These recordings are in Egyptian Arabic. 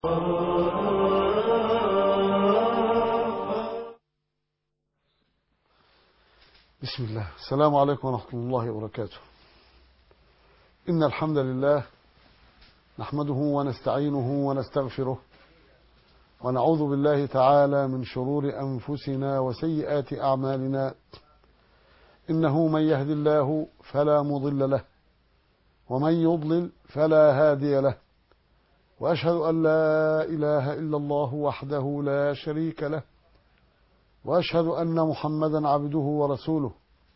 بسم الله السلام عليكم ورحمة الله وبركاته إن الحمد لله نحمده ونستعينه ونستغفره ونعوذ بالله تعالى من شرور أنفسنا وسيئات أعمالنا إنه من يهد الله فلا مضل له ومن يضلل فلا هادي له وأشهد أن لا إله إلا الله وحده لا شريك له وأشهد أن محمدا عبده ورسوله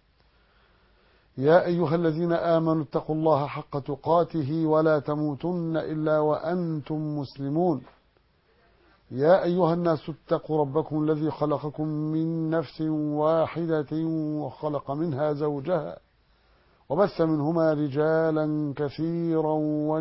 يا أيها الذين آمنوا اتقوا الله حق تقاته ولا تموتن إلا وأنتم مسلمون يا أيها الناس اتقوا ربكم الذي خلقكم من نفس واحدة وخلق منها زوجها وبث منهما رجالا كثيرا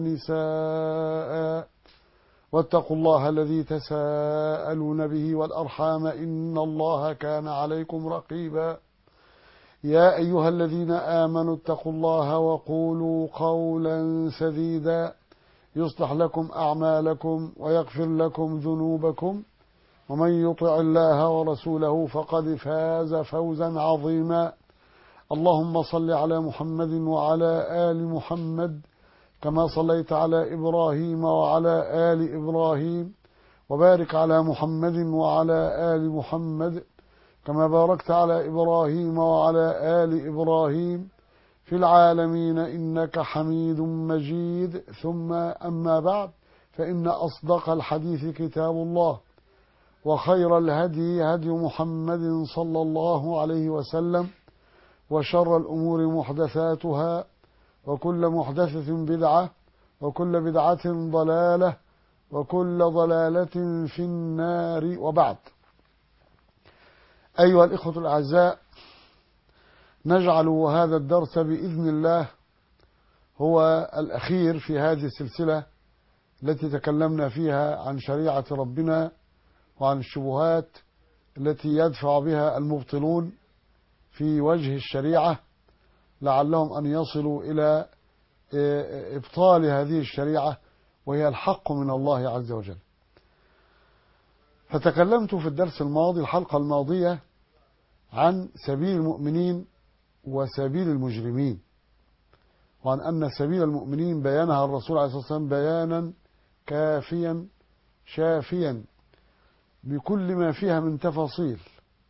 ونساء واتقوا الله الذي تساءلون به والأرحام إن الله كان عليكم رقيبا يا أيها الذين آمنوا اتقوا الله وقولوا قولا سديدا يصلح لكم أعمالكم ويغفر لكم ذنوبكم ومن يطع الله ورسوله فقد فاز فوزا عظيما اللهم صل على محمد وعلى آل محمد كما صليت على إبراهيم وعلى آل إبراهيم وبارك على محمد وعلى آل محمد كما باركت على إبراهيم وعلى آل إبراهيم في العالمين إنك حميد مجيد ثم أما بعد فإن أصدق الحديث كتاب الله وخير الهدي هدي محمد صلى الله عليه وسلم وشر الأمور محدثاتها وكل محدثة بدعة وكل بدعة ضلالة وكل ضلالة في النار وبعد أيها الإخوة الأعزاء نجعل هذا الدرس بإذن الله هو الأخير في هذه السلسلة التي تكلمنا فيها عن شريعة ربنا وعن الشبهات التي يدفع بها المبطلون في وجه الشريعة لعلهم أن يصلوا إلى إبطال هذه الشريعة وهي الحق من الله عز وجل فتكلمت في الدرس الماضي الحلقة الماضية عن سبيل المؤمنين وسبيل المجرمين وعن أن سبيل المؤمنين بيانها الرسول عليه الصلاة والسلام بيانا كافيا شافيا بكل ما فيها من تفاصيل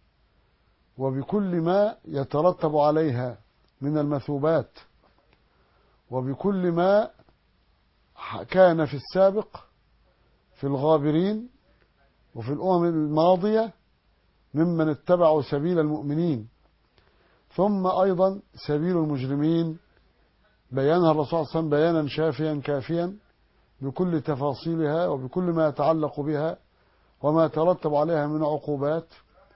وبكل ما يترتب عليها من المثوبات وبكل ما كان في السابق في الغابرين وفي الأمم الماضية ممن اتبعوا سبيل المؤمنين ثم أيضا سبيل المجرمين بيانها الرسول صلى الله عليه وسلم بيانا شافيا كافيا بكل تفاصيلها وبكل ما يتعلق بها وما ترتب عليها من عقوبات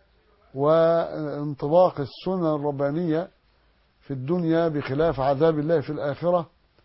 وانطباق السنن الربانية في الدنيا بخلاف عذاب الله في الآخرة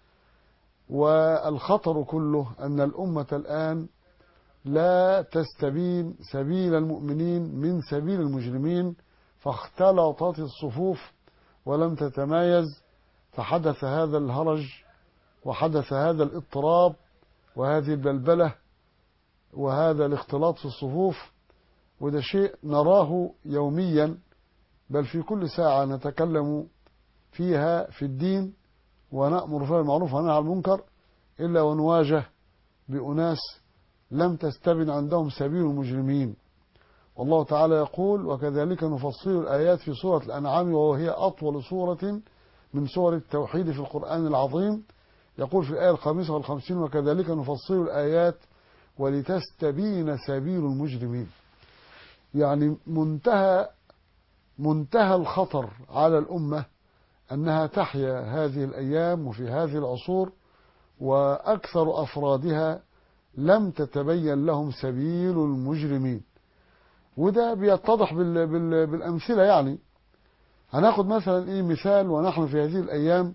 والخطر كله أن الأمة الآن لا تستبين سبيل المؤمنين من سبيل المجرمين فاختلطت الصفوف ولم تتمايز فحدث هذا الهرج وحدث هذا الاضطراب وهذه البلبلة وهذا الاختلاط في الصفوف وده شيء نراه يوميا بل في كل ساعة نتكلم فيها في الدين ونأمر فيها المعروف وننهى عن المنكر إلا ونواجه بأناس لم تستبن عندهم سبيل المجرمين والله تعالى يقول وكذلك نفصل الآيات في سورة الأنعام وهي أطول سورة من سور التوحيد في القرآن العظيم يقول في الآية الخامسة والخمسين وكذلك نفصل الآيات ولتستبين سبيل المجرمين يعني منتهى منتهى الخطر على الأمة أنها تحيا هذه الأيام وفي هذه العصور وأكثر أفرادها لم تتبين لهم سبيل المجرمين وده بيتضح بال بال بالأمثلة يعني هناخد مثلا إيه مثال ونحن في هذه الأيام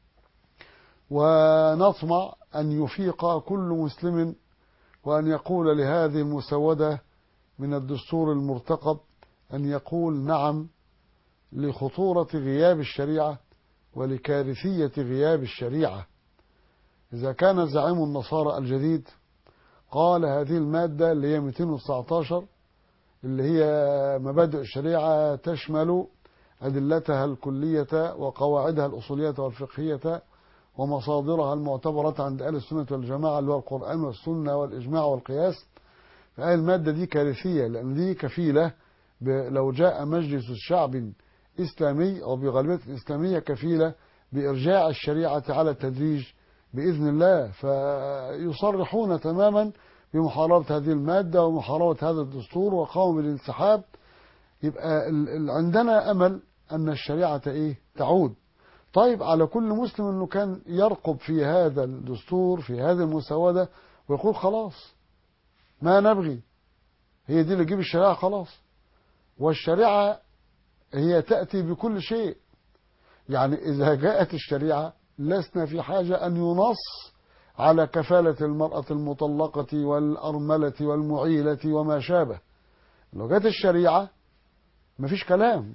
ونطمع أن يفيق كل مسلم وأن يقول لهذه المسودة من الدستور المرتقب أن يقول نعم لخطورة غياب الشريعة ولكارثية غياب الشريعة إذا كان زعيم النصارى الجديد قال هذه المادة اللي هي 219 اللي هي مبادئ الشريعة تشمل أدلتها الكلية وقواعدها الأصولية والفقهية ومصادرها المعتبرة عند أهل السنة والجماعة اللي هو القرآن والسنة والإجماع والقياس فهذه المادة دي كارثية لأن دي كفيلة لو جاء مجلس شعب إسلامي أو بغالبية إسلامية كفيلة بإرجاع الشريعة على التدريج بإذن الله فيصرحون تماما بمحاربة هذه المادة ومحاربة هذا الدستور وقاموا بالانسحاب يبقى عندنا أمل أن الشريعة إيه تعود طيب على كل مسلم أنه كان يرقب في هذا الدستور في هذه المسودة ويقول خلاص ما نبغي هي دي اللي تجيب الشريعة خلاص والشريعة هي تأتي بكل شيء يعني إذا جاءت الشريعة لسنا في حاجة أن ينص على كفالة المرأة المطلقة والأرملة والمعيلة وما شابه لو جاءت الشريعة مفيش كلام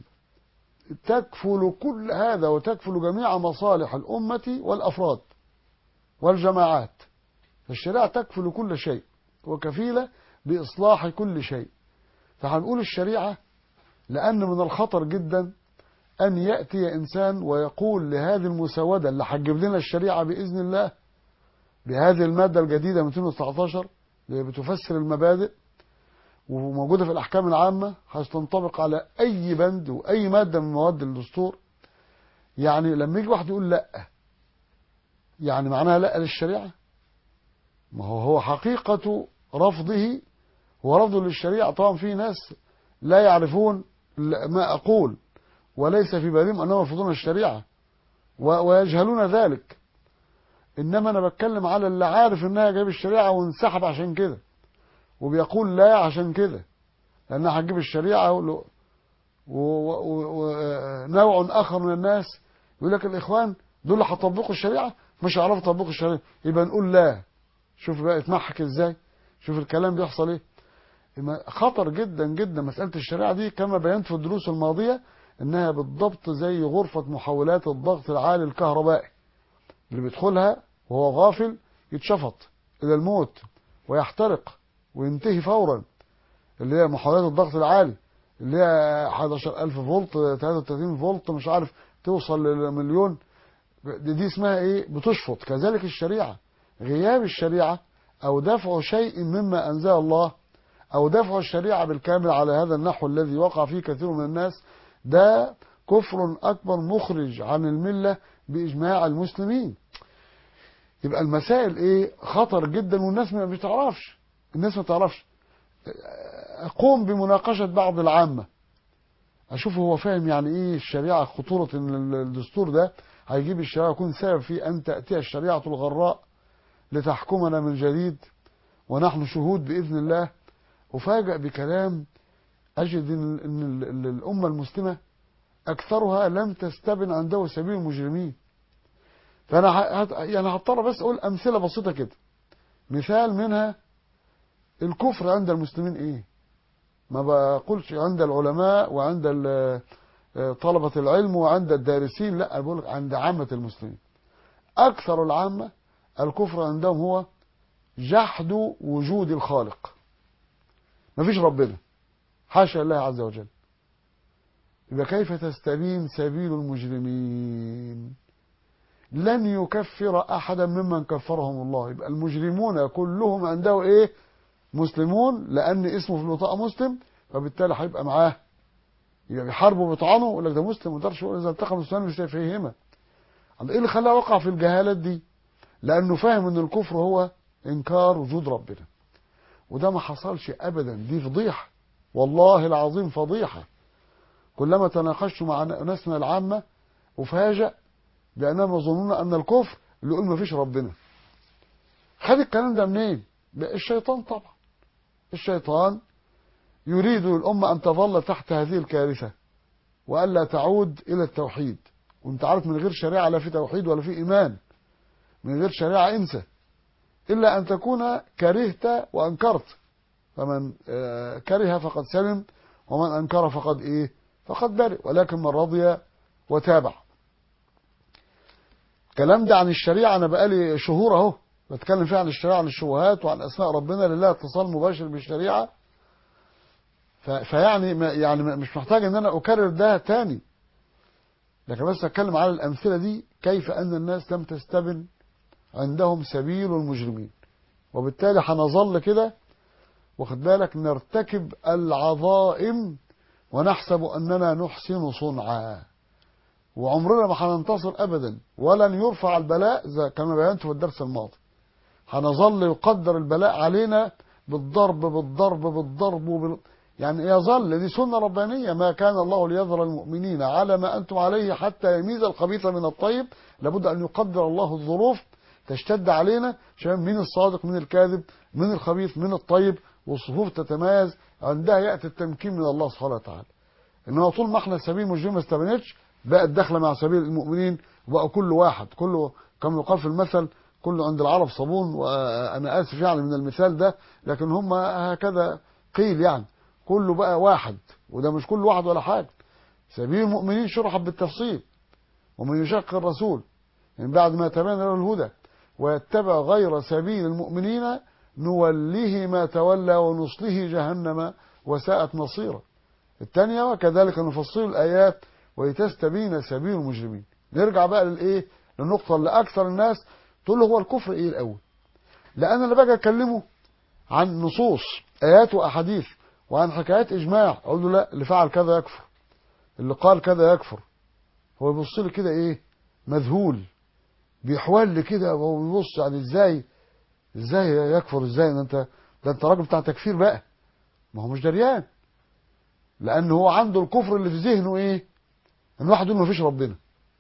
تكفل كل هذا وتكفل جميع مصالح الأمة والأفراد والجماعات الشريعة تكفل كل شيء وكفيلة بإصلاح كل شيء فهنقول الشريعة لأن من الخطر جدا أن يأتي إنسان ويقول لهذه المسودة اللي هتجيب لنا الشريعة بإذن الله بهذه المادة الجديدة 219 اللي بتفسر المبادئ وموجودة في الأحكام العامة هتنطبق على أي بند وأي مادة من مواد الدستور يعني لما يجي واحد يقول لا يعني معناها لا للشريعة ما هو هو حقيقة رفضه هو رفضه للشريعة طبعا في ناس لا يعرفون ما أقول وليس في بالهم أنهم يرفضون الشريعة ويجهلون ذلك إنما أنا بتكلم على اللي عارف إنها جايب الشريعة وانسحب عشان كده وبيقول لا عشان كده لأنها هتجيب الشريعة ونوع آخر من الناس يقول لك الإخوان دول اللي هيطبقوا الشريعة مش هيعرفوا يطبقوا الشريعة يبقى نقول لا شوف بقى اتمحك ازاي شوف الكلام بيحصل ايه خطر جدا جدا مسألة الشريعة دي كما بينت في الدروس الماضية انها بالضبط زي غرفة محولات الضغط العالي الكهربائي اللي بيدخلها وهو غافل يتشفط الى الموت ويحترق وينتهي فورا اللي هي محولات الضغط العالي اللي هي 11000 فولت 33 فولت مش عارف توصل لمليون دي, دي اسمها ايه بتشفط كذلك الشريعة غياب الشريعة او دفع شيء مما انزل الله او دفع الشريعة بالكامل على هذا النحو الذي وقع فيه كثير من الناس ده كفر اكبر مخرج عن الملة باجماع المسلمين يبقى المسائل ايه خطر جدا والناس ما بتعرفش الناس ما تعرفش اقوم بمناقشة بعض العامة اشوف هو فاهم يعني ايه الشريعة خطورة ان الدستور ده هيجيب الشريعة يكون سبب في ان تأتي الشريعة الغراء لتحكمنا من جديد ونحن شهود بإذن الله أفاجأ بكلام أجد أن الأمة المسلمة أكثرها لم تستبن عنده سبيل المجرمين فأنا يعني هضطر بس أقول أمثلة بسيطة كده مثال منها الكفر عند المسلمين إيه ما بقولش عند العلماء وعند طلبة العلم وعند الدارسين لا بقول عند عامة المسلمين أكثر العامة الكفر عندهم هو جحد وجود الخالق مفيش ربنا حاشا الله عز وجل يبقى كيف تستبين سبيل المجرمين لن يكفر احدا ممن كفرهم الله يبقى المجرمون كلهم عنده ايه مسلمون لان اسمه في البطاقه مسلم فبالتالي هيبقى معاه يبقى بيحاربوا بيطعنوا يقول لك ده مسلم ما يقدرش يقول اذا التقى المسلمين مش هيفهمها ايه اللي خلاه وقع في الجهالات دي لانه فاهم ان الكفر هو انكار وجود ربنا وده ما حصلش ابدا دي فضيحه والله العظيم فضيحه كلما تناقشت مع ناس من العامه افاجئ بانهم يظنون ان الكفر اللي يقول ما فيش ربنا خد الكلام ده منين الشيطان طبعا الشيطان يريد الامه ان تظل تحت هذه الكارثه والا تعود الى التوحيد وانت عارف من غير شريعه لا في توحيد ولا في ايمان من غير شريعة انسى إلا أن تكون كرهت وأنكرت فمن كره فقد سلم ومن أنكر فقد إيه فقد برئ ولكن من رضي وتابع كلام ده عن الشريعة أنا بقالي شهور أهو بتكلم فيها عن الشريعة عن الشبهات وعن أسماء ربنا لله اتصال مباشر بالشريعة ف- فيعني ما يعني ما- مش محتاج ان انا اكرر ده تاني لكن بس اتكلم على الامثله دي كيف ان الناس لم تستبن عندهم سبيل المجرمين وبالتالي هنظل كده واخد بالك نرتكب العظائم ونحسب اننا نحسن صنعا وعمرنا ما هننتصر ابدا ولن يرفع البلاء زي كما بينت في الدرس الماضي هنظل يقدر البلاء علينا بالضرب بالضرب بالضرب وبال... يعني يظل دي سنة ربانية ما كان الله ليذر المؤمنين على ما أنتم عليه حتى يميز الخبيث من الطيب لابد أن يقدر الله الظروف تشتد علينا عشان من الصادق من الكاذب من الخبيث من الطيب والصفوف تتميز عندها يأتي التمكين من الله سبحانه وتعالى إنما طول ما احنا سبيل مجرم ما استبنتش بقت داخله مع سبيل المؤمنين وبقى كل واحد كله كما يقال في المثل كله عند العرب صابون وانا اسف يعني من المثال ده لكن هم هكذا قيل يعني كله بقى واحد وده مش كل واحد ولا حاجه سبيل المؤمنين شرحت بالتفصيل ومن يشق الرسول من بعد ما تبين له الهدى ويتبع غير سبيل المؤمنين نوله ما تولى ونصله جهنم وساءت مصيره الثانية وكذلك نفصل الآيات ولتستبين سبيل المجرمين نرجع بقى للإيه للنقطة اللي أكثر الناس تقول له هو الكفر إيه الأول لأن اللي باجي أكلمه عن نصوص آيات وأحاديث وعن حكايات إجماع أقول له لا اللي فعل كذا يكفر اللي قال كذا يكفر هو يبص لي كده إيه مذهول بيحول لي كده وهو بيبص يعني إزاي إزاي يكفر إزاي ده أنت ده أنت راجل بتاع تكفير بقى ما هو مش دريان لأن هو عنده الكفر اللي في ذهنه إيه ان واحد يقول مفيش ربنا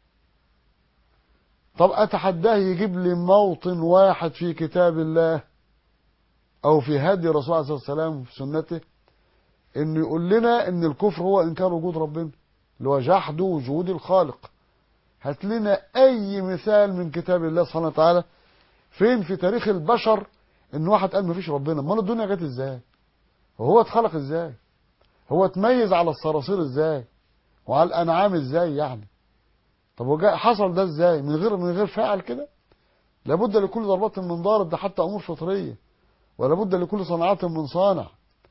طب اتحداه يجيب لي موطن واحد في كتاب الله او في هدي الرسول عليه الصلاه والسلام في سنته انه يقول لنا ان الكفر هو انكار وجود ربنا اللي هو جحد وجود الخالق هات لنا اي مثال من كتاب الله سبحانه وتعالى فين في تاريخ البشر ان واحد قال مفيش ربنا امال الدنيا جت ازاي وهو اتخلق ازاي هو اتميز على الصراصير ازاي وعلى الانعام ازاي يعني طب وجاء حصل ده ازاي من غير من غير فاعل كده لابد لكل ضربات من ضارب ده حتى امور فطريه ولابد لكل صنعات من صانع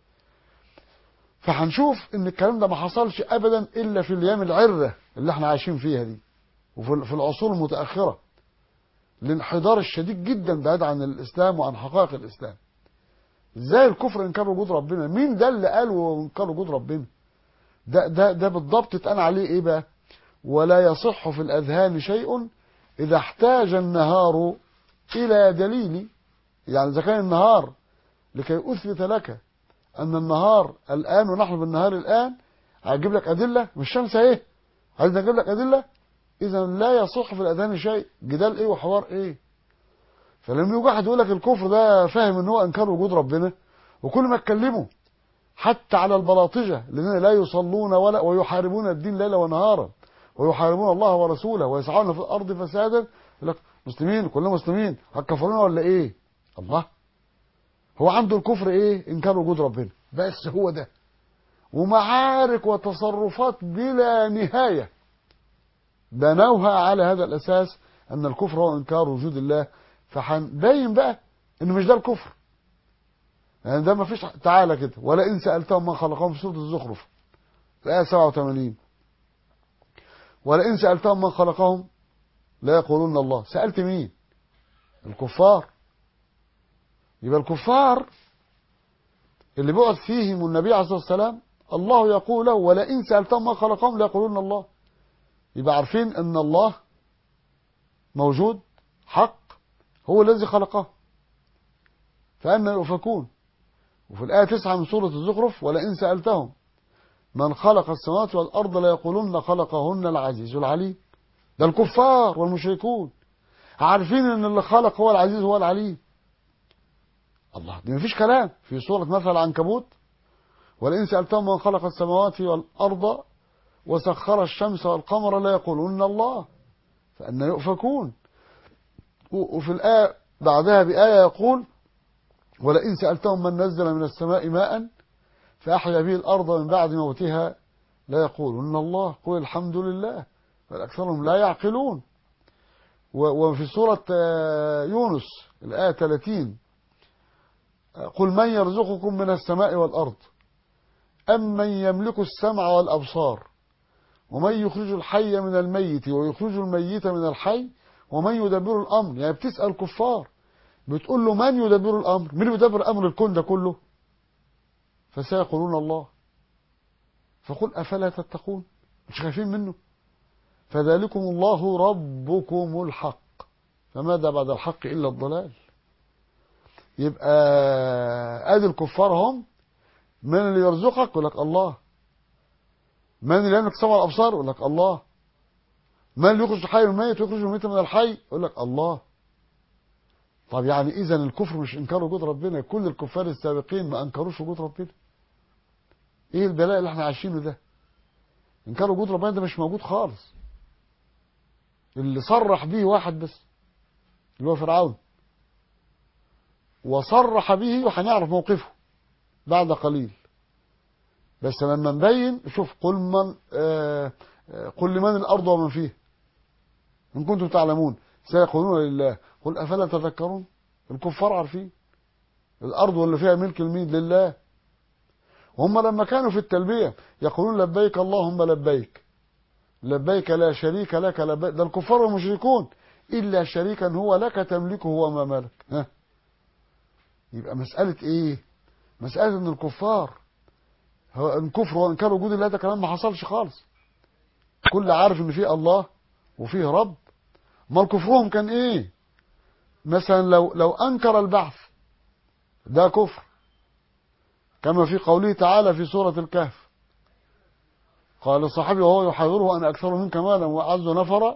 فهنشوف ان الكلام ده ما حصلش ابدا الا في الايام العره اللي احنا عايشين فيها دي وفي في العصور المتاخره الانحدار الشديد جدا بعيد عن الاسلام وعن حقائق الاسلام ازاي الكفر انكار وجود ربنا مين ده اللي قال وانكار وجود ربنا ده ده ده بالضبط اتقال عليه ايه بقى ولا يصح في الاذهان شيء اذا احتاج النهار الى دليل يعني اذا كان النهار لكي اثبت لك ان النهار الان ونحن بالنهار الان هجيب لك ادله مش شمس ايه عايز اجيب لك ادله اذا لا يصح في الاذهان شيء جدال ايه وحوار ايه فلما يجي واحد يقول لك الكفر ده فاهم ان هو انكار وجود ربنا وكل ما اتكلمه حتى على البلاطجة الذين لا يصلون ولا ويحاربون الدين ليلا ونهارا ويحاربون الله ورسوله ويسعون في الأرض فسادا يقول لك مسلمين كلنا مسلمين هتكفرونا ولا إيه الله هو عنده الكفر إيه إنكار وجود ربنا بس هو ده ومعارك وتصرفات بلا نهاية بنوها على هذا الأساس أن الكفر هو إنكار وجود الله فهنبين بقى إن مش ده الكفر يعني ده ما فيش تعالى كده ولا إن سألتهم من خلقهم في سورة الزخرف الآية 87 ولا إن سألتهم من خلقهم لا يقولون الله سألت مين الكفار يبقى الكفار اللي بعث فيهم النبي عليه الصلاة والسلام الله يقول له ولا إن سألتهم من خلقهم لا يقولون الله يبقى عارفين أن الله موجود حق هو الذي خلقه فأنا يؤفكون وفي الآية 9 من سورة الزخرف ولئن سألتهم من خلق السماوات والأرض ليقولن خلقهن العزيز العليم ده الكفار والمشركون عارفين ان اللي خلق هو العزيز هو العليم الله دي مفيش كلام في سورة مثل العنكبوت ولئن سألتهم من خلق السماوات والأرض وسخر الشمس والقمر لا يقولون الله فأن يؤفكون وفي الآية بعدها بآية يقول ولئن سألتهم من نزل من السماء ماء فأحيا به الأرض من بعد موتها لا يقولون الله قل الحمد لله بل أكثرهم لا يعقلون و- وفي سورة آه، يونس الآية 30 آه، قل من يرزقكم من السماء والأرض أم من يملك السمع والأبصار ومن يخرج الحي من الميت ويخرج الميت من الحي ومن يدبر الأمر يعني بتسأل كفار بتقول له من يدبر الأمر من يدبر أمر الكون ده كله فسيقولون الله فقل أفلا تتقون مش خايفين منه فذلكم الله ربكم الحق فماذا بعد الحق إلا الضلال يبقى ادي الكفار هم من اللي يرزقك يقول لك الله من اللي يملك سبع الابصار يقول لك الله من اللي يخرج الحي من الميت ويخرج الميت من الحي يقول لك الله طب يعني اذا الكفر مش انكار وجود ربنا كل الكفار السابقين ما انكروش وجود ربنا ايه البلاء اللي احنا عايشينه ده انكار وجود ربنا ده مش موجود خالص اللي صرح به واحد بس اللي هو فرعون وصرح به وهنعرف موقفه بعد قليل بس لما نبين شوف قل من آه آه، قل لمن الارض ومن فيها ان كنتم تعلمون سيقولون لله قل افلا تذكرون الكفار عارفين الارض واللي فيها ملك المين لله هم لما كانوا في التلبيه يقولون لبيك اللهم لبيك لبيك لا شريك لك لبيك ده الكفار والمشركون الا شريكا هو لك تملكه وما ملك ها يبقى مساله ايه مساله ان الكفار هو الكفر وانكار وجود الله ده كلام ما حصلش خالص كل عارف ان في الله وفيه رب ما كفرهم كان ايه مثلا لو لو انكر البعث ده كفر كما في قوله تعالى في سورة الكهف قال الصحابي وهو يحاوره أنا أكثر منك مالا وأعز نفرا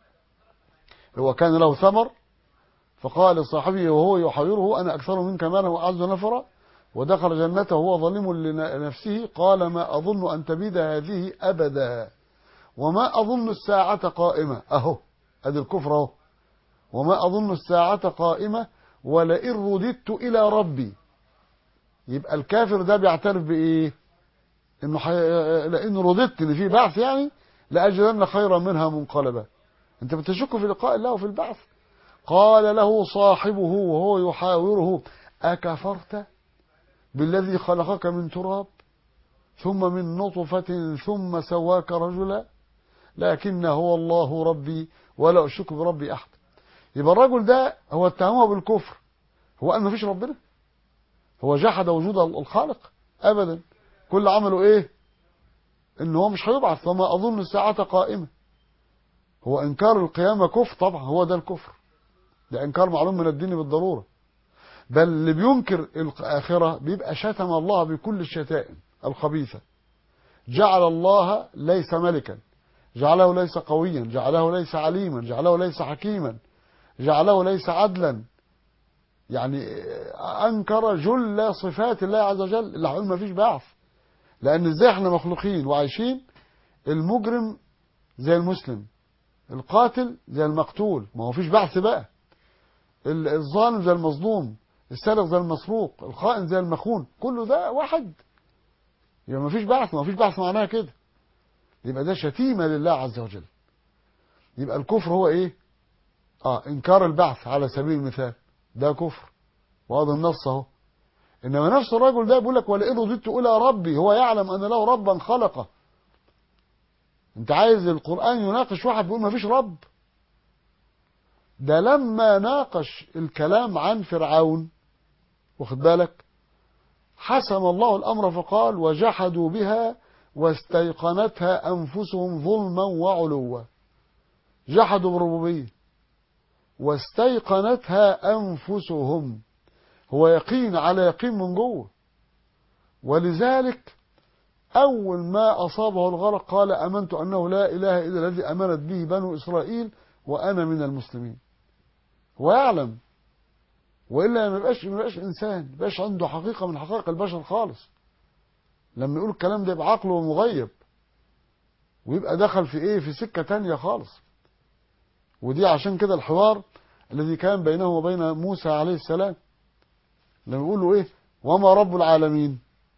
هو كان له ثمر فقال الصحابي وهو يحاوره أنا أكثر منك مالا وأعز نفرا ودخل جنته وهو ظالم لنفسه قال ما أظن أن تبيد هذه أبدا وما أظن الساعة قائمة أهو أدي الكفر أهو وما أظن الساعة قائمة ولئن رددت إلى ربي يبقى الكافر ده بيعترف بإيه إنه حي... لئن رددت إن في بعث يعني لأجدن خيرا منها منقلبا أنت بتشك في لقاء الله وفي البعث قال له صاحبه وهو يحاوره أكفرت بالذي خلقك من تراب ثم من نطفة ثم سواك رجلا لكن هو الله ربي ولا أشرك بربي أحد يبقى الرجل ده هو اتهمه بالكفر هو قال ما فيش ربنا هو جحد وجود الخالق أبدا كل عمله إيه إن هو مش هيبعث فما أظن الساعة قائمة هو إنكار القيامة كفر طبعا هو ده الكفر ده إنكار معلوم من الدين بالضرورة بل اللي بينكر الآخرة بيبقى شتم الله بكل الشتائم الخبيثة جعل الله ليس ملكا جعله ليس قويا جعله ليس عليما جعله ليس حكيما جعله ليس عدلا يعني أنكر جل صفات الله عز وجل اللي هيقول ما فيش بعث لأن ازاي احنا مخلوقين وعايشين المجرم زي المسلم القاتل زي المقتول ما هو فيش بعث بقى الظالم زي المظلوم السارق زي المسروق الخائن زي المخون كله ده واحد يبقى ما فيش بعث ما فيش بعث معناها كده يبقى ده شتيمة لله عز وجل يبقى الكفر هو ايه اه انكار البعث على سبيل المثال ده كفر وهذا النص اهو انما نفس الرجل ده بيقول لك ولئن رددت الى ربي هو يعلم ان له ربا خلقه انت عايز القران يناقش واحد بيقول ما فيش رب ده لما ناقش الكلام عن فرعون واخد بالك حسم الله الامر فقال وجحدوا بها واستيقنتها انفسهم ظلما وعلوا جحدوا بالربوبيه واستيقنتها انفسهم هو يقين على يقين من جوه ولذلك اول ما اصابه الغرق قال امنت انه لا اله الا الذي امنت به بنو اسرائيل وانا من المسلمين ويعلم والا ما يبقاش ما يبقاش انسان ما يبقاش عنده حقيقه من حقائق البشر خالص لما يقول الكلام ده يبقى عقله مغيب ويبقى دخل في ايه في سكه تانية خالص ودي عشان كده الحوار الذي كان بينه وبين موسى عليه السلام لما يقول له ايه وما رب العالمين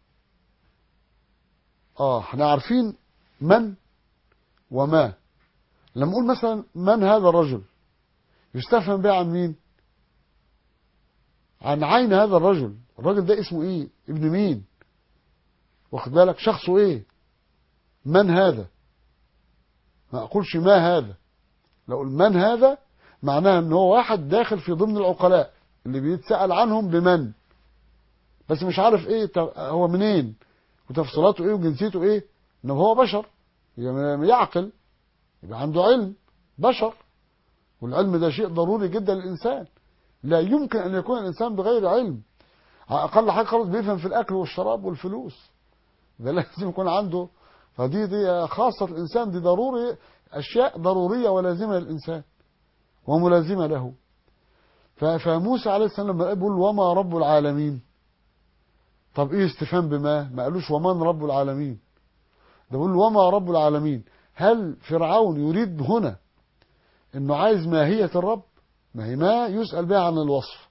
اه احنا عارفين من وما لما نقول مثلا من هذا الرجل يستفهم بها عن مين عن عين هذا الرجل الراجل ده اسمه ايه ابن مين واخد بالك شخصه ايه من هذا ما اقولش ما هذا لو من هذا معناها ان هو واحد داخل في ضمن العقلاء اللي بيتسأل عنهم بمن بس مش عارف ايه هو منين وتفصيلاته ايه وجنسيته ايه ان هو بشر يعقل يبقى عنده علم بشر والعلم ده شيء ضروري جدا للإنسان لا يمكن أن يكون الإنسان بغير علم أقل حاجة خالص بيفهم في الأكل والشراب والفلوس ده لازم يكون عنده فدي دي خاصة الإنسان دي ضروري أشياء ضرورية ولازمة للإنسان وملازمة له فموسى عليه السلام لما بيقول وما رب العالمين طب ايه استفهام بما ما قالوش ومن رب العالمين ده بيقول وما رب العالمين هل فرعون يريد هنا انه عايز ماهية الرب ما هي ما يسأل بها عن الوصف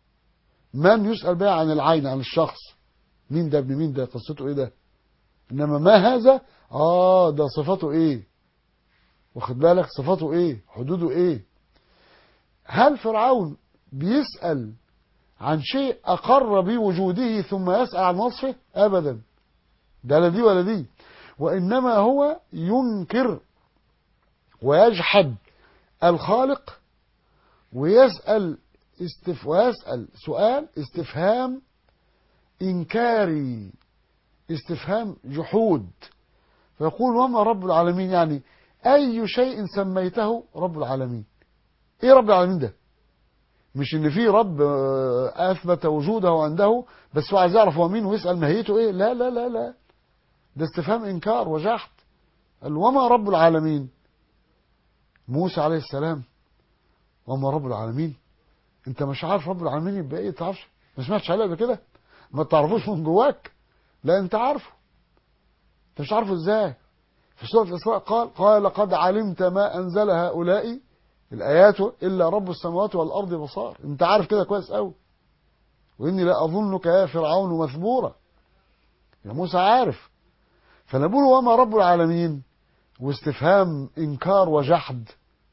من يسأل بها عن العين عن الشخص مين ده ابن مين ده قصته ايه ده انما ما هذا اه ده صفته ايه واخد بالك صفته ايه حدوده ايه هل فرعون بيسأل عن شيء أقر بوجوده ثم يسأل عن وصفه أبدا ده لا دي ولا دي وإنما هو ينكر ويجحد الخالق ويسأل استف ويسأل سؤال استفهام إنكاري استفهام جحود فيقول وما رب العالمين يعني أي شيء سميته رب العالمين إيه رب العالمين ده مش ان في رب اثبت وجوده عنده بس هو عايز يعرف هو مين ويسال ماهيته ايه لا لا لا لا ده استفهام انكار وجحد قال وما رب العالمين موسى عليه السلام وما رب العالمين انت مش عارف رب العالمين يبقى ايه تعرفش ما سمعتش عليه قبل كده ما تعرفوش من جواك لا انت عارفه انت مش عارفه ازاي في سوره الاسراء قال قال قد علمت ما انزل هؤلاء الآيات إلا رب السماوات والأرض بصار أنت عارف كده كويس قوي وإني لا أظنك يا فرعون مثبورا يا موسى عارف فنقول وما رب العالمين واستفهام إنكار وجحد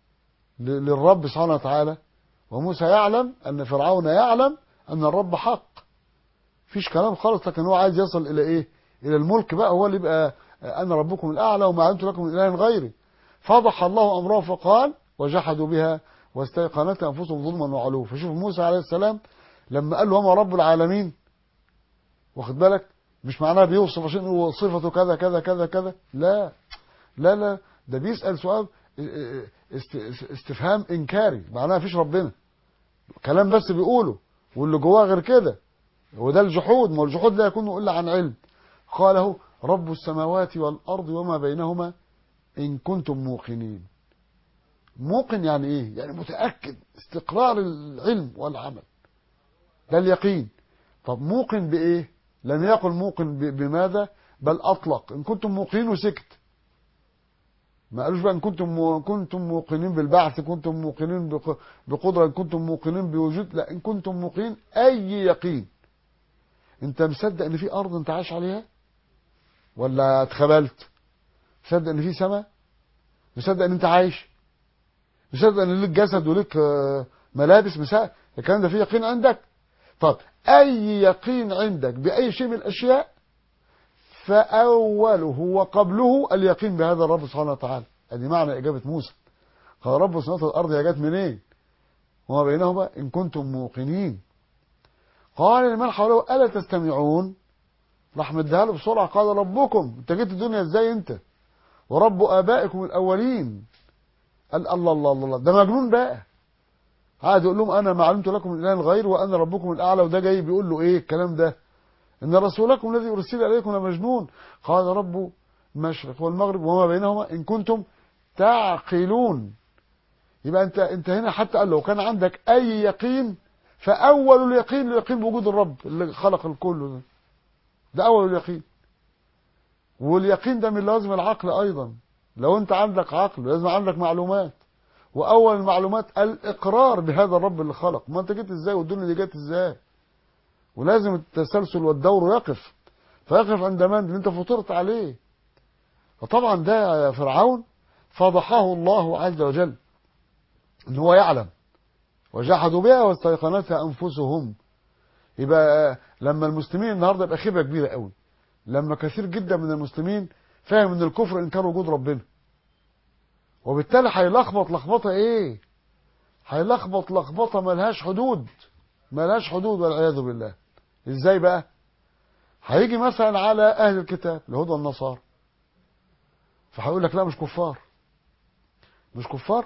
للرب سبحانه وتعالى وموسى يعلم أن فرعون يعلم أن الرب حق فيش كلام خالص لكن هو عايز يصل إلى إيه إلى الملك بقى هو اللي يبقى أنا ربكم الأعلى وما علمت لكم من إله غيري فضح الله أمره فقال وجحدوا بها واستيقنتها انفسهم ظلما وعلوا فشوف موسى عليه السلام لما قال له وما رب العالمين واخد بالك مش معناه بيوصف عشان هو صفته كذا كذا كذا كذا لا لا لا ده بيسأل سؤال استفهام انكاري معناها فيش ربنا كلام بس بيقوله واللي جواه غير كده وده الجحود ما الجحود لا يكون الا عن علم قاله رب السماوات والارض وما بينهما ان كنتم موقنين موقن يعني ايه يعني متأكد استقرار العلم والعمل ده اليقين طب موقن بايه لم يقل موقن بماذا بل اطلق ان كنتم موقنين وسكت ما قالوش بقى ان كنتم مو... كنتم موقنين بالبعث كنتم موقنين بق... بقدره ان كنتم موقنين بوجود لا ان كنتم موقنين اي يقين انت مصدق ان في ارض انت عايش عليها ولا اتخبلت مصدق ان في سماء مصدق ان انت عايش مصدق ان ليك جسد وليك ملابس مساء الكلام ده فيه يقين عندك طب اي يقين عندك باي شيء من الاشياء فاوله وقبله اليقين بهذا الرب سبحانه وتعالى ادي معنى اجابه موسى قال رب السماوات والارض هي جت منين وما بينهما ان كنتم موقنين قال لمن حوله الا تستمعون راح مديها له بسرعه قال ربكم انت جيت الدنيا ازاي انت ورب ابائكم الاولين قال الله الله الله ده مجنون بقى قاعد يقول لهم انا ما علمت لكم من اله غير وانا ربكم الاعلى وده جاي بيقول له ايه الكلام ده ان رسولكم الذي ارسل اليكم لمجنون قال رب المشرق والمغرب وما بينهما ان كنتم تعقلون يبقى انت انت هنا حتى قال لو كان عندك اي يقين فاول اليقين اليقين بوجود الرب اللي خلق الكل ده ده اول اليقين واليقين ده من لازم العقل ايضا لو انت عندك عقل لازم عندك معلومات واول المعلومات الاقرار بهذا الرب اللي خلق ما انت جيت ازاي والدنيا دي جت ازاي ولازم التسلسل والدور يقف فيقف عند من اللي انت فطرت عليه فطبعا ده يا فرعون فضحه الله عز وجل ان هو يعلم وجحدوا بها واستيقنتها انفسهم يبقى لما المسلمين النهارده يبقى خيبه كبيره قوي لما كثير جدا من المسلمين فاهم ان الكفر انكار وجود ربنا وبالتالي هيلخبط لخبطه ايه هيلخبط لخبطه ملهاش حدود ملهاش حدود والعياذ بالله ازاي بقى هيجي مثلا على اهل الكتاب اليهود والنصارى فهيقول لك لا مش كفار مش كفار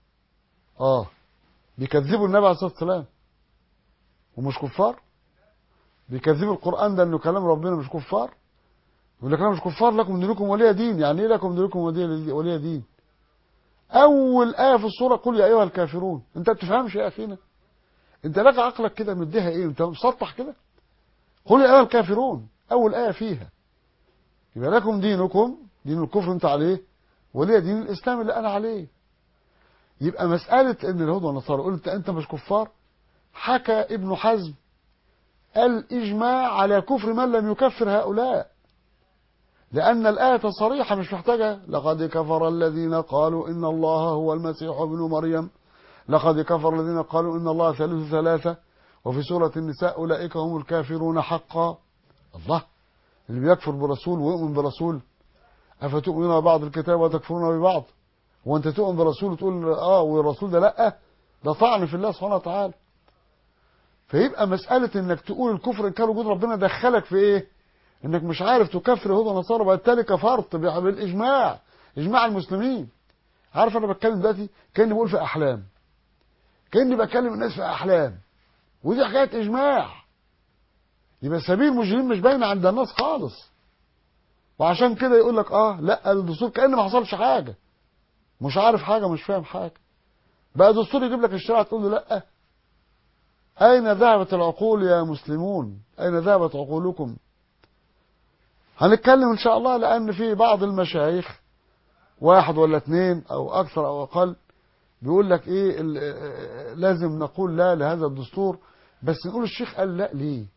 اه بيكذبوا النبي عليه الصلاه والسلام ومش كفار بيكذبوا القران ده انه كلام ربنا مش كفار يقول لك لا مش كفار لكم دينكم ولي دين يعني ايه لكم دينكم ولي ولي دين اول ايه في السوره قل يا ايها الكافرون انت بتفهمش يا اخينا انت لك عقلك كده مديها ايه انت مسطح كده قل يا ايها الكافرون اول ايه فيها يبقى لكم دينكم دين الكفر انت عليه ولي دين الاسلام اللي انا عليه يبقى مساله ان اليهود والنصارى قلت انت مش كفار حكى ابن حزم الاجماع على كفر من لم يكفر هؤلاء لأن الآية صريحة مش محتاجة لقد كفر الذين قالوا إن الله هو المسيح ابن مريم لقد كفر الذين قالوا إن الله ثالث ثلاثة وفي سورة النساء أولئك هم الكافرون حقا الله اللي بيكفر برسول ويؤمن برسول أفتؤمنون ببعض الكتاب وتكفرون ببعض وأنت تؤمن برسول وتقول آه والرسول ده لأ ده طعن في الله سبحانه وتعالى فيبقى مسألة إنك تقول الكفر إن كان وجود ربنا دخلك في إيه؟ انك مش عارف تكفر يهود ونصارى وبالتالي كفرت بالاجماع اجماع المسلمين عارف انا بتكلم دلوقتي كاني بقول في احلام كاني بكلم الناس في احلام ودي حكايه اجماع يبقى سبيل المجرمين مش باينه عند الناس خالص وعشان كده يقول لك اه لا الدستور كان ما حصلش حاجه مش عارف حاجه مش فاهم حاجه بقى دستور يجيب لك الشريعه تقول له لا اين ذهبت العقول يا مسلمون اين ذهبت عقولكم هنتكلم ان شاء الله لان في بعض المشايخ واحد ولا اثنين او اكثر او اقل بيقول لك ايه لازم نقول لا لهذا الدستور بس نقول الشيخ قال لا ليه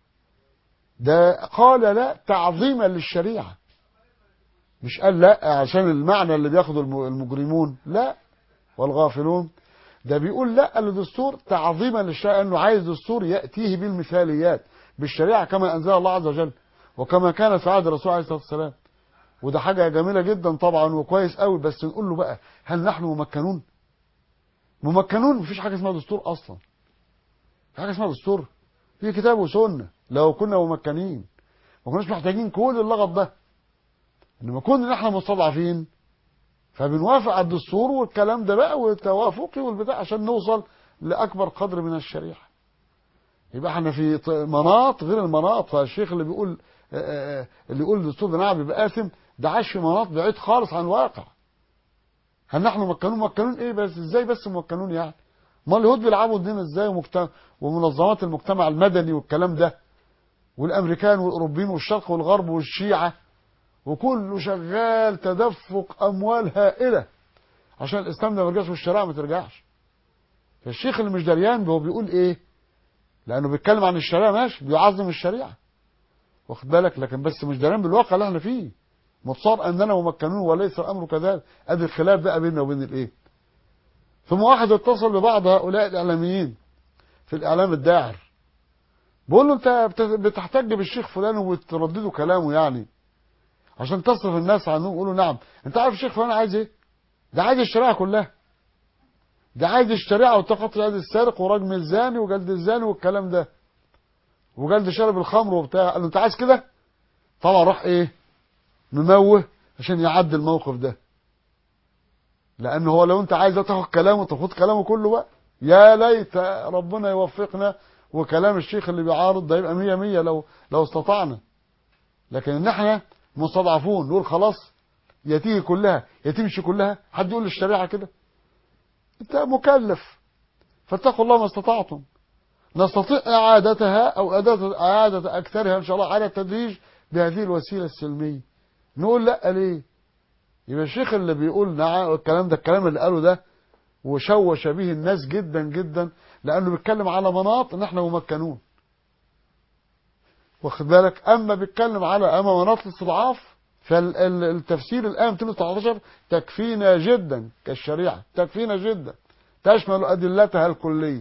ده قال لا تعظيما للشريعة مش قال لا عشان المعنى اللي بياخده المجرمون لا والغافلون ده بيقول لا للدستور تعظيما للشريعة انه عايز دستور يأتيه بالمثاليات بالشريعة كما انزل الله عز وجل وكما كان في عهد الرسول عليه الصلاه والسلام وده حاجه جميله جدا طبعا وكويس قوي بس نقول له بقى هل نحن ممكنون ممكنون مفيش حاجه اسمها دستور اصلا في حاجه اسمها دستور في كتاب وسنه لو كنا ممكنين ما كناش محتاجين كل اللغط ده انما كنا احنا مستضعفين فبنوافق على الدستور والكلام ده بقى والتوافقي والبتاع عشان نوصل لاكبر قدر من الشريعه يبقى احنا في مناط غير المناط فالشيخ اللي بيقول اللي يقول الدستور ده نعم بيبقى آثم ده عاش في مناط بعيد خالص عن الواقع هل نحن مكنون مكنون ايه بس ازاي بس مكنون يعني ما اليهود بيلعبوا الدين ازاي ومجتمع ومنظمات المجتمع المدني والكلام ده والامريكان والاوروبيين والشرق والغرب والشيعه وكله شغال تدفق اموال هائله عشان الاسلام ده ما يرجعش والشريعه ما ترجعش فالشيخ اللي مش دريان هو بيقول ايه لانه بيتكلم عن الشريعه ماشي بيعظم الشريعه واخد بالك لكن بس مش دريان بالواقع اللي احنا فيه متصار اننا ممكنون وليس الامر كذلك ادي الخلاف بقى بيننا وبين الايه ثم واحد اتصل ببعض هؤلاء الاعلاميين في الاعلام الداعر بقول له انت بتحتج بالشيخ فلان وبتردده كلامه يعني عشان تصرف الناس عنه يقولوا نعم انت عارف الشيخ فلان عايز ايه ده عايز الشريعه كلها ده عايز الشريعه وتقطع يد السارق ورجم الزاني وجلد الزاني والكلام ده وجلد شرب الخمر وبتاع قال له انت عايز كده طبعا راح ايه مموه عشان يعدي الموقف ده لان هو لو انت عايز تاخد كلامه تاخد كلامه كله بقى يا ليت ربنا يوفقنا وكلام الشيخ اللي بيعارض ده يبقى مية مية لو لو استطعنا لكن ان احنا مستضعفون نقول خلاص يا تيجي كلها يا تمشي كلها حد يقول للشريعه كده انت مكلف فاتقوا الله ما استطعتم نستطيع اعادتها او اعاده اعاده اكثرها ان شاء الله على التدريج بهذه الوسيله السلميه نقول لا ليه يبقى الشيخ اللي بيقول نعم الكلام ده الكلام اللي قاله ده وشوش به الناس جدا جدا لانه بيتكلم على مناط ان احنا ممكنون واخد بالك اما بيتكلم على اما مناط الاستضعاف فالتفسير الآن 219 تكفينا جدا كالشريعة تكفينا جدا تشمل أدلتها الكلية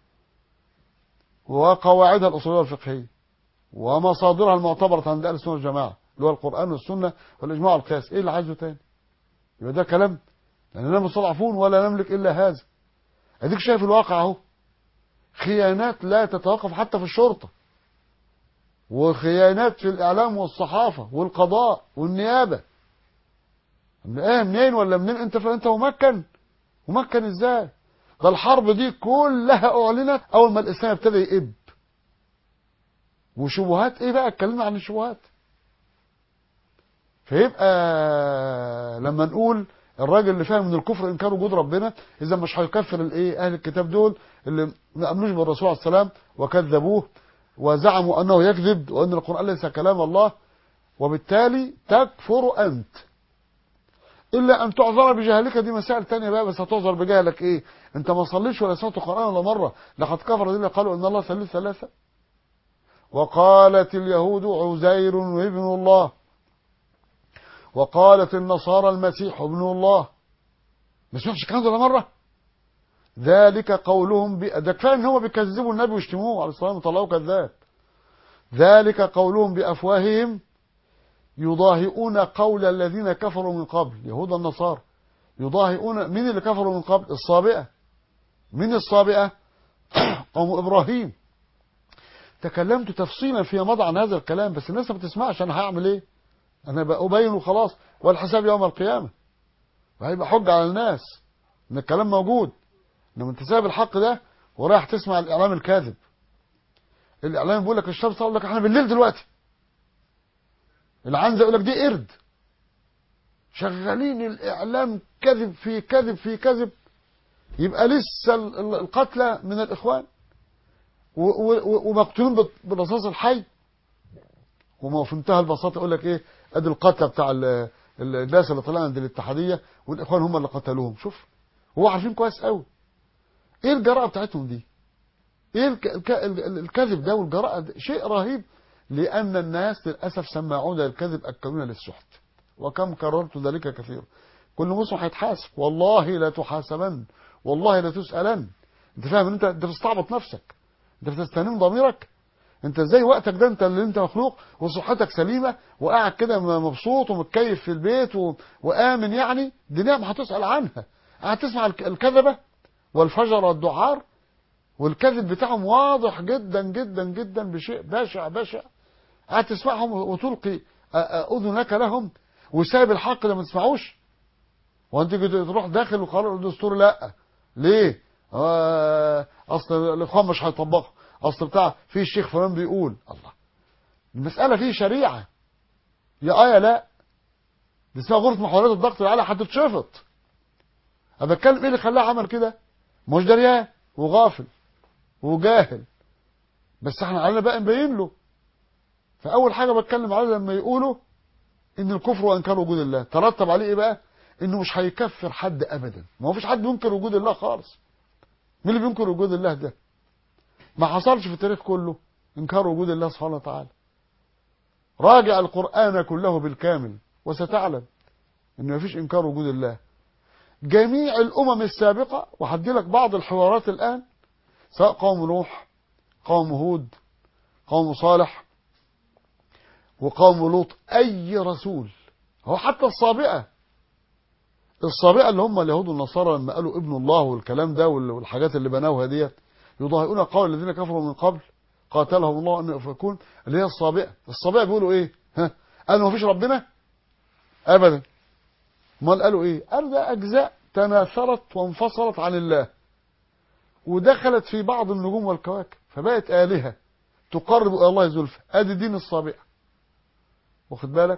وقواعدها الأصولية والفقهية ومصادرها المعتبرة عند أهل السنة والجماعة اللي هو القرآن والسنة والإجماع والقياس إيه اللي عايزه تاني يبقى ده كلام لأننا مستضعفون ولا نملك إلا هذا أديك شايف الواقع أهو خيانات لا تتوقف حتى في الشرطة وخيانات في الإعلام والصحافة والقضاء والنيابة ايه منين ولا منين انت انت ممكن ممكن ازاي ده الحرب دي كلها اعلنت اول ما الاسلام ابتدى يئب وشبهات ايه بقى اتكلمنا عن الشبهات فيبقى لما نقول الراجل اللي فاهم من الكفر انكار وجود ربنا اذا مش هيكفر الايه اهل الكتاب دول اللي ما امنوش بالرسول عليه السلام وكذبوه وزعموا انه يكذب وان القران ليس كلام الله وبالتالي تكفر انت الا ان تعذر بجهلك دي مسائل تانية بقى بس هتعذر بجهلك ايه انت ما صليتش ولا سمعت القران ولا مره لقد كفر الذين قالوا ان الله ثالث ثلاثه وقالت اليهود عزير ابن الله وقالت النصارى المسيح ابن الله ما سمعتش الكلام ده ولا مره ذلك قولهم ب... ده كفايه ان هم بيكذبوا النبي ويشتموه عليه الصلاه والسلام وطلعوه كذاب ذلك قولهم بافواههم يضاهئون قول الذين كفروا من قبل يهود النصارى يضاهئون مين اللي كفروا من قبل الصابئه مين الصابئه قوم ابراهيم تكلمت تفصيلا فيما مضى عن هذا الكلام بس الناس ما بتسمعش انا هعمل ايه انا بأبين وخلاص والحساب يوم القيامه وهيبقى حجه على الناس ان الكلام موجود انما انت سايب الحق ده ورايح تسمع الاعلام الكاذب الاعلام بيقول لك الشمس يقول لك احنا بالليل دلوقتي العنزه يقول لك دي قرد شغالين الاعلام كذب في كذب في كذب يبقى لسه القتلى من الاخوان ومقتولون بالرصاص الحي وما في منتهى البساطه يقول لك ايه ادي القتلى بتاع الناس اللي طلعوا عند الاتحاديه والاخوان هم اللي قتلوهم شوف هو عارفين كويس قوي ايه الجراءه بتاعتهم دي ايه الكذب ده والجراءه ده شيء رهيب لان الناس للاسف سماعون للكذب اكلون للسحت وكم كررت ذلك كثيرا كل مسلم هيتحاسب والله لا تحاسبن والله لا تسالن انت فاهم انت انت بتستعبط نفسك انت بتستنم ضميرك انت ازاي وقتك ده انت اللي انت مخلوق وصحتك سليمه وقاعد كده مبسوط ومتكيف في البيت و... وامن يعني دي نعمه هتسال عنها قاعد تسمع الكذبه والفجر والدعار والكذب بتاعهم واضح جدا جدا جدا بشيء بشع بشع قاعد تسمعهم وتلقي اذنك لهم وسايب الحق ده ما تسمعوش وانت تروح داخل وقرار الدستور لا ليه آه اصل الاخوان مش هيطبقوا اصل بتاع في الشيخ فلان بيقول الله المساله فيه شريعه يا ايه لا دي اسمها غرفه محاولات الضغط العالي هتتشفط انا بتكلم ايه اللي خلاه عمل كده مش دريان وغافل وجاهل بس احنا علينا بقى نبين له فاول حاجه بتكلم عليها لما يقولوا ان الكفر وانكار وجود الله ترتب عليه ايه بقى انه مش هيكفر حد ابدا ما هو فيش حد ينكر وجود الله خالص مين اللي بينكر وجود الله ده ما حصلش في التاريخ كله انكار وجود الله سبحانه وتعالى راجع القرآن كله بالكامل وستعلم ان ما فيش انكار وجود الله جميع الامم السابقة وهدي لك بعض الحوارات الان سواء قوم نوح قوم هود قوم صالح وقوم لوط اي رسول هو حتى الصابئة الصابئة اللي هم اليهود والنصارى لما قالوا ابن الله والكلام ده والحاجات اللي بنوها ديت يضاهئون قول الذين كفروا من قبل قاتلهم الله ان يفكون اللي هي الصابئة الصابئة بيقولوا ايه ها قالوا ما فيش ربنا ابدا امال قالوا ايه قالوا ده اجزاء تناثرت وانفصلت عن الله ودخلت في بعض النجوم والكواكب فبقت آلهة تقرب إلى الله زلفى ادي دين الصابئة واخد بالك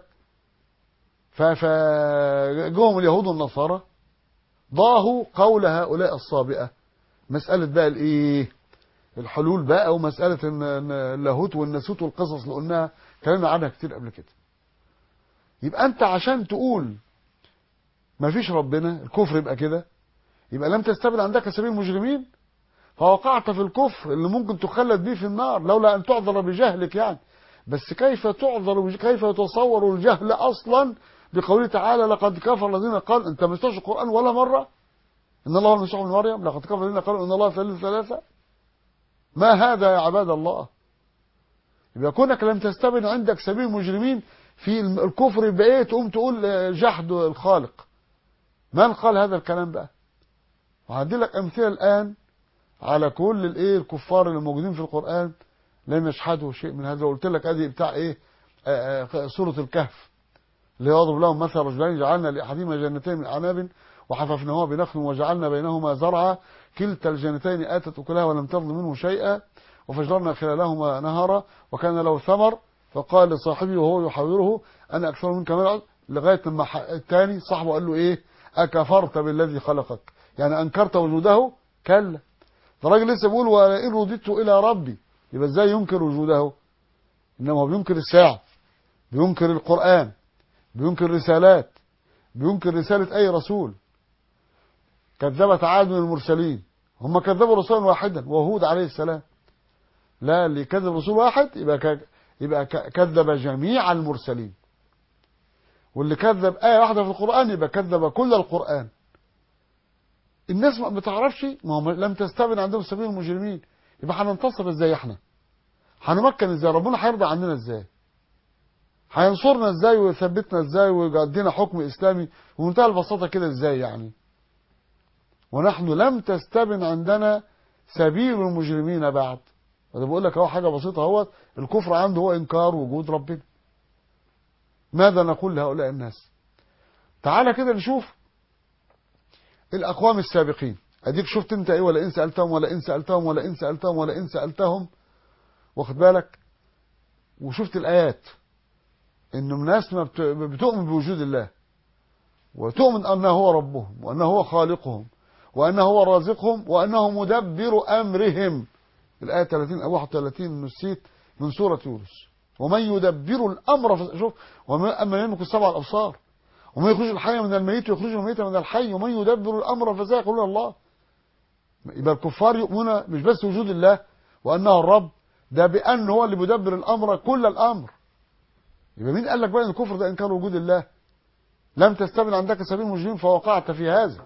فجوهم اليهود والنصارى ضاهوا قول هؤلاء الصابئة مسألة بقى الايه الحلول بقى ومسألة اللاهوت والناسوت والقصص اللي قلناها كلامنا عنها كتير قبل كده يبقى انت عشان تقول ما فيش ربنا الكفر يبقى كده يبقى لم تستبد عندك سبيل المجرمين فوقعت في الكفر اللي ممكن تخلد به في النار لولا ان تعذر بجهلك يعني بس كيف تعذر بج... كيف يتصور الجهل اصلا بقوله تعالى لقد كفر الذين قال انت ما القران ولا مره إن الله المسيح ابن مريم لقد كفر الذين قالوا إن الله ثالث ثلاثة ما هذا يا عباد الله يبقى كونك لم تستبن عندك سبيل مجرمين في الكفر يبقى ايه تقوم تقول جحد الخالق من قال هذا الكلام بقى وهدي لك امثله الان على كل الايه الكفار اللي موجودين في القران لم يشهدوا شيء من هذا قلت لك ادي بتاع ايه آآ آآ سوره الكهف اللي يضرب لهم مثل رجلين جعلنا لاحدهما جنتين من اعناب وحففناهما بنخل وجعلنا بينهما زرعا كلتا الجنتين اتت اكلها ولم تظلم منه شيئا وفجرنا خلالهما نهرا وكان له ثمر فقال لصاحبه وهو يحاوره انا اكثر منك مال لغايه لما الثاني صاحبه قال له ايه اكفرت بالذي خلقك يعني انكرت وجوده كلا الراجل لسه بيقول ولئن رددت الى ربي يبقى ازاي ينكر وجوده انما هو بينكر الساعه بينكر القران بينكر رسالات بينكر رساله اي رسول كذبت عاد من المرسلين هم كذبوا رسولا واحدا وهود عليه السلام لا اللي كذب رسول واحد يبقى ك... يبقى ك... كذب جميع المرسلين واللي كذب آية واحدة في القرآن يبقى كذب كل القرآن الناس ما بتعرفش ما هم لم تستبن عندهم سبيل المجرمين يبقى هننتصر ازاي احنا هنمكن ازاي ربنا هيرضى عننا ازاي هينصرنا ازاي ويثبتنا ازاي ويدينا حكم اسلامي ومنتهى البساطه كده ازاي يعني ونحن لم تستبن عندنا سبيل المجرمين بعد انا بقول لك اهو حاجه بسيطه اهوت الكفر عنده هو انكار وجود ربنا ماذا نقول لهؤلاء الناس تعالى كده نشوف الاقوام السابقين اديك شفت انت ايه ولا ان سالتهم ولا ان سالتهم ولا ان سالتهم ولا ان سالتهم واخد بالك وشفت الايات ان ناس ما بتؤمن بوجود الله وتؤمن انه هو ربهم وانه هو خالقهم وانه هو رازقهم وانه مدبر امرهم الآية 30 أو 31 نسيت من سورة يونس ومن يدبر الأمر ف... شوف أما يملك السبع الأبصار ومن يخرج الحي من الميت ويخرج الميت من الحي ومن يدبر الأمر فسيقولون الله يبقى الكفار يؤمنون مش بس وجود الله وأنه الرب ده بأن هو اللي بيدبر الأمر كل الأمر يبقى مين قال لك بقى ان الكفر ده إنكار وجود الله لم تستبن عندك سبيل المجرمين فوقعت في هذا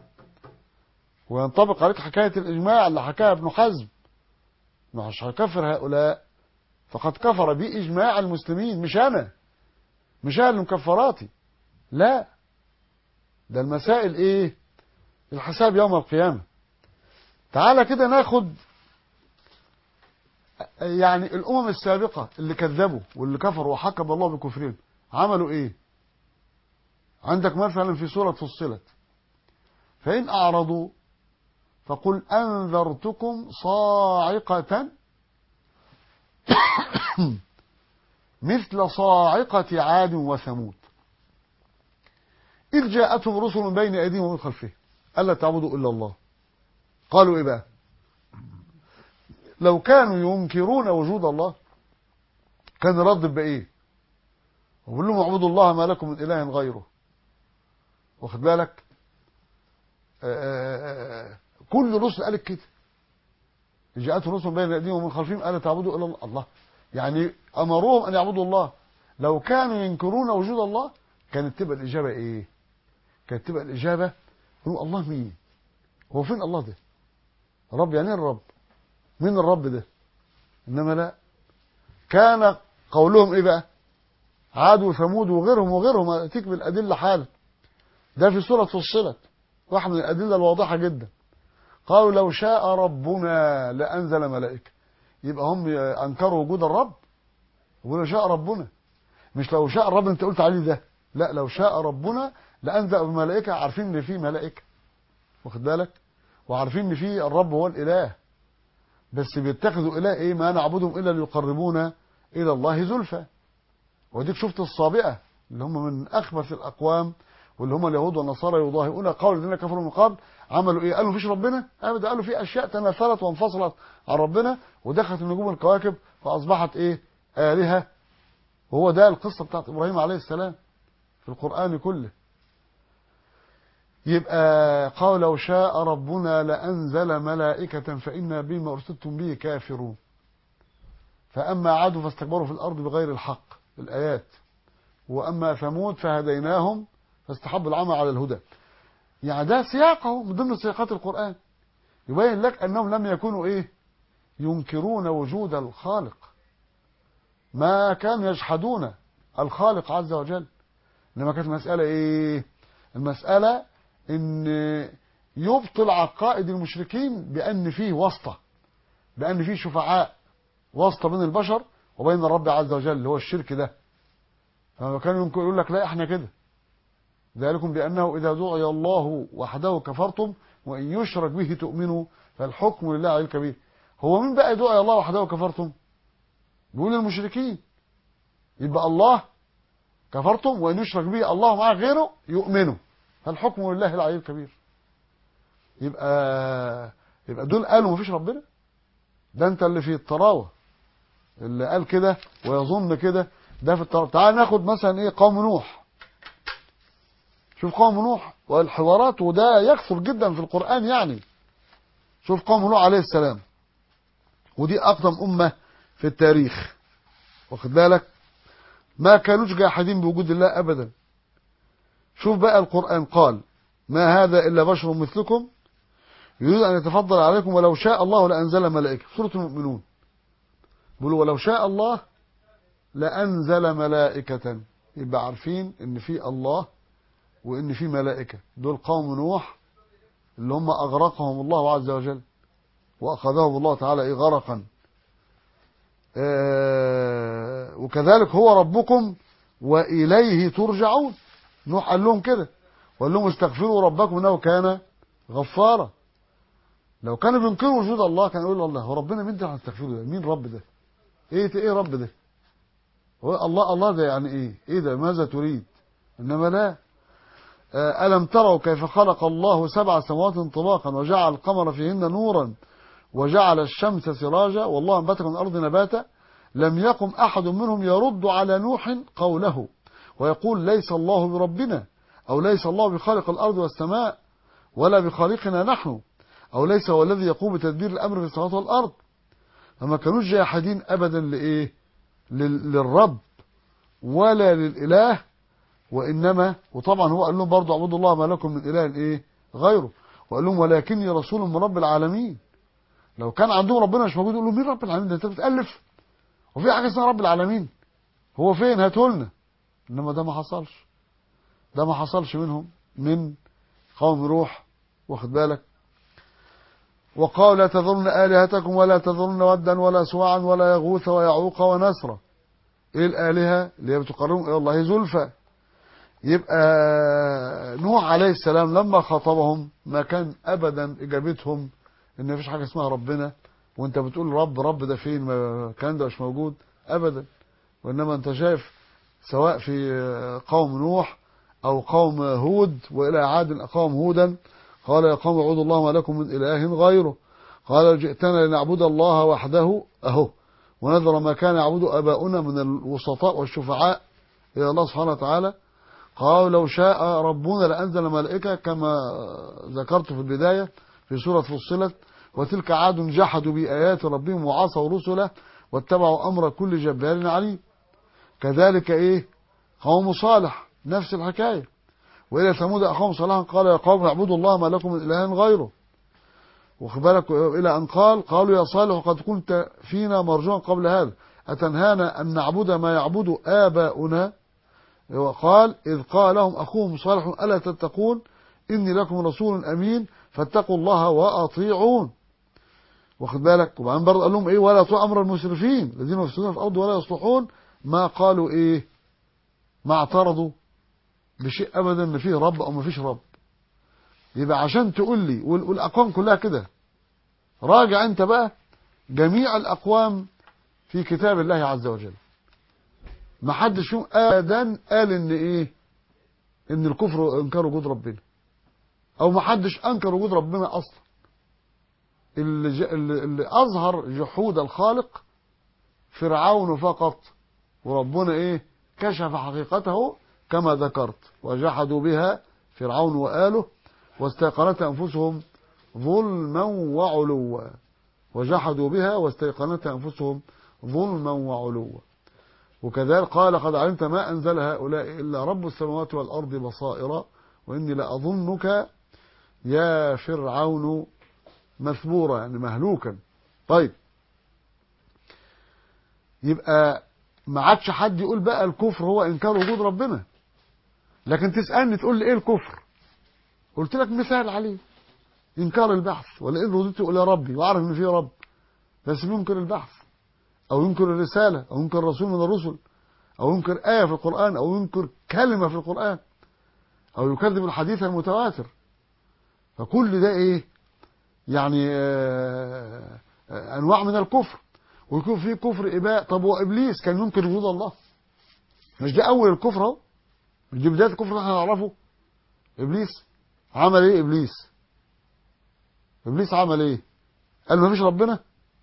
وينطبق عليك حكاية الإجماع اللي حكاها ابن حزم مش هكفر هؤلاء فقد كفر بإجماع المسلمين مش أنا مش أنا اللي مكفراتي لا ده المسائل إيه الحساب يوم القيامة تعالى كده ناخد يعني الأمم السابقة اللي كذبوا واللي كفروا وحكم الله بكفرهم عملوا إيه عندك مثلا في سورة فصلت فإن أعرضوا فقل أنذرتكم صاعقة مثل صاعقة عاد وثمود إذ جاءتهم رسل من بين أيديهم ومن خلفهم ألا تعبدوا إلا الله قالوا إيه بقى لو كانوا ينكرون وجود الله كان الرد بإيه وقول لهم اعبدوا الله ما لكم من إله غيره واخد بالك آآ آآ كل الرسل قالت كده جاءتهم رسل بين ايديهم ومن خلفهم الا تعبدوا الا الله يعني امروهم ان يعبدوا الله لو كانوا ينكرون وجود الله كانت تبقى الاجابه ايه كانت تبقى الاجابه يقولوا الله مين هو فين الله ده رب يعني الرب مين الرب ده انما لا كان قولهم ايه بقى عاد وثمود وغيرهم وغيرهم اتيك بالادله حال ده في سوره فصلت واحد من الادله الواضحه جدا قالوا لو شاء ربنا لأنزل ملائكة يبقى هم أنكروا وجود الرب ولو شاء ربنا مش لو شاء الرب انت قلت عليه ده لا لو شاء ربنا لأنزل بملائكة عارفين ان في ملائكة واخد بالك وعارفين ان في الرب هو الإله بس بيتخذوا إله ايه ما نعبدهم إلا ليقربونا إلى الله زلفى وديك شفت الصابئة اللي هم من أخبث الأقوام واللي هم اليهود والنصارى يضاهئون قول الذين كفروا من قبل عملوا ايه قالوا مفيش ربنا ابدا قالوا في اشياء تناثرت وانفصلت عن ربنا ودخلت النجوم الكواكب فاصبحت ايه الهه وهو ده القصه بتاعت ابراهيم عليه السلام في القران كله يبقى قال لو شاء ربنا لانزل ملائكه فانا بما ارسلتم به كافرون فاما عادوا فاستكبروا في الارض بغير الحق الايات واما ثمود فهديناهم فاستحبوا العمى على الهدى يعني ده سياقه من ضمن سياقات القرآن يبين لك أنهم لم يكونوا إيه ينكرون وجود الخالق ما كانوا يجحدون الخالق عز وجل إنما كانت المسألة إيه المسألة إن يبطل عقائد المشركين بأن فيه واسطة بأن فيه شفعاء واسطة بين البشر وبين الرب عز وجل اللي هو الشرك ده فما كانوا يمكن يقول لك لا احنا كده ذلكم بأنه إذا دعي الله وحده كفرتم وإن يشرك به تؤمنوا فالحكم لله على الكبير هو مين بقى دعي الله وحده كفرتم بيقول المشركين يبقى الله كفرتم وإن يشرك به الله معه غيره يؤمنوا فالحكم لله العلي الكبير يبقى يبقى دول قالوا مفيش ربنا ده انت اللي في الطراوه اللي قال كده ويظن كده ده في الطراوه تعال ناخد مثلا ايه قوم نوح شوف قوم نوح والحوارات وده يكثر جدا في القرآن يعني شوف قوم نوح عليه السلام ودي أقدم أمة في التاريخ واخد بالك ما كانوش جاحدين بوجود الله أبدا شوف بقى القرآن قال ما هذا إلا بشر مثلكم يريد أن يتفضل عليكم ولو شاء الله لأنزل ملائكة سورة المؤمنون بيقولوا ولو شاء الله لأنزل ملائكة يبقى عارفين إن في الله وإن في ملائكة دول قوم نوح اللي هم أغرقهم الله عز وجل وأخذهم الله تعالى إيه غرقا آه وكذلك هو ربكم وإليه ترجعون نوح قال لهم كده وقال لهم استغفروا ربكم إنه كان غفارا لو كانوا بينكروا وجود الله كان يقول الله هو ربنا مين ده هنستغفره ده مين رب ده ايه ايه رب ده هو الله الله ده يعني ايه ايه ده ماذا تريد انما لا ألم تروا كيف خلق الله سبع سماوات طباقا وجعل القمر فيهن نورا وجعل الشمس سراجا والله أنبتك من الأرض نباتا لم يقم أحد منهم يرد على نوح قوله ويقول ليس الله بربنا أو ليس الله بخالق الأرض والسماء ولا بخالقنا نحن أو ليس هو الذي يقوم بتدبير الأمر في السماوات والأرض فما كانوش جاحدين أبدا لإيه للرب ولا للإله وإنما وطبعا هو قال لهم برضه اعبدوا الله ما لكم من إله إيه غيره وقال لهم ولكني رسول من رب العالمين لو كان عندهم ربنا مش موجود يقول لهم مين رب العالمين ده انت بتألف وفي حاجة اسمها رب العالمين هو فين هاتولنا إنما ده ما حصلش ده ما حصلش منهم من قوم روح واخد بالك وقالوا لا تذرن آلهتكم ولا تذرن ودا ولا سواعا ولا يغوث ويعوق ونسرا ايه الآلهة اللي هي بتقربهم إلى الله زلفى يبقى نوح عليه السلام لما خاطبهم ما كان ابدا اجابتهم ان مفيش حاجه اسمها ربنا وانت بتقول رب رب ده فين ما كان ده مش موجود ابدا وانما انت شايف سواء في قوم نوح او قوم هود والى عاد اقام هودا قال يا قوم اعبدوا الله ما لكم من اله غيره قال جئتنا لنعبد الله وحده اهو ونذر ما كان يعبد اباؤنا من الوسطاء والشفعاء الى الله سبحانه وتعالى قالوا لو شاء ربنا لأنزل ملائكة كما ذكرت في البداية في سورة فصلت وتلك عاد جحدوا بآيات ربهم وعصوا رسله واتبعوا أمر كل جبار عليم كذلك إيه قوم صالح نفس الحكاية وإلى ثمود أخوهم صالحا قال يا قوم اعبدوا الله ما لكم من إله غيره وخبالك إلى أن قال قالوا يا صالح قد كنت فينا مرجوا قبل هذا أتنهانا أن نعبد ما يعبد آباؤنا وقال إذ قال لهم أخوهم صالح ألا تتقون إني لكم رسول أمين فاتقوا الله وأطيعون واخد بالك وبعدين برضه قال لهم إيه ولا تطيعوا أمر المسرفين الذين يفسدون في الأرض ولا يصلحون ما قالوا إيه ما اعترضوا بشيء أبدا إن فيه رب أو ما فيش رب يبقى عشان تقول لي والأقوام كلها كده راجع أنت بقى جميع الأقوام في كتاب الله عز وجل ما حدش فيهم ابدا قال ان ايه ان الكفر انكار وجود ربنا او ما حدش انكر وجود ربنا اصلا اللي, ج... اللي اظهر جحود الخالق فرعون فقط وربنا ايه كشف حقيقته كما ذكرت وجحدوا بها فرعون وآله واستيقنت أنفسهم ظلما وعلوا وجحدوا بها واستيقنت أنفسهم ظلما وعلوا وكذلك قال قد علمت ما أنزل هؤلاء إلا رب السماوات والأرض بصائر وإني لأظنك يا فرعون مثبورا يعني مهلوكا طيب يبقى ما عادش حد يقول بقى الكفر هو انكار وجود ربنا لكن تسالني تقول لي ايه الكفر قلت لك مثال عليه انكار البحث ولئن رددت الى ربي واعرف ان في رب بس ينكر البحث او ينكر الرساله او ينكر رسول من الرسل او ينكر ايه في القران او ينكر كلمه في القران او يكذب الحديث المتواتر فكل ده ايه يعني آه آه انواع من الكفر ويكون في كفر اباء طب وابليس كان ينكر وجود الله مش ده اول الكفر اهو مش دي بدايه الكفر اللي احنا نعرفه ابليس عمل ايه ابليس ابليس عمل ايه قال ما فيش ربنا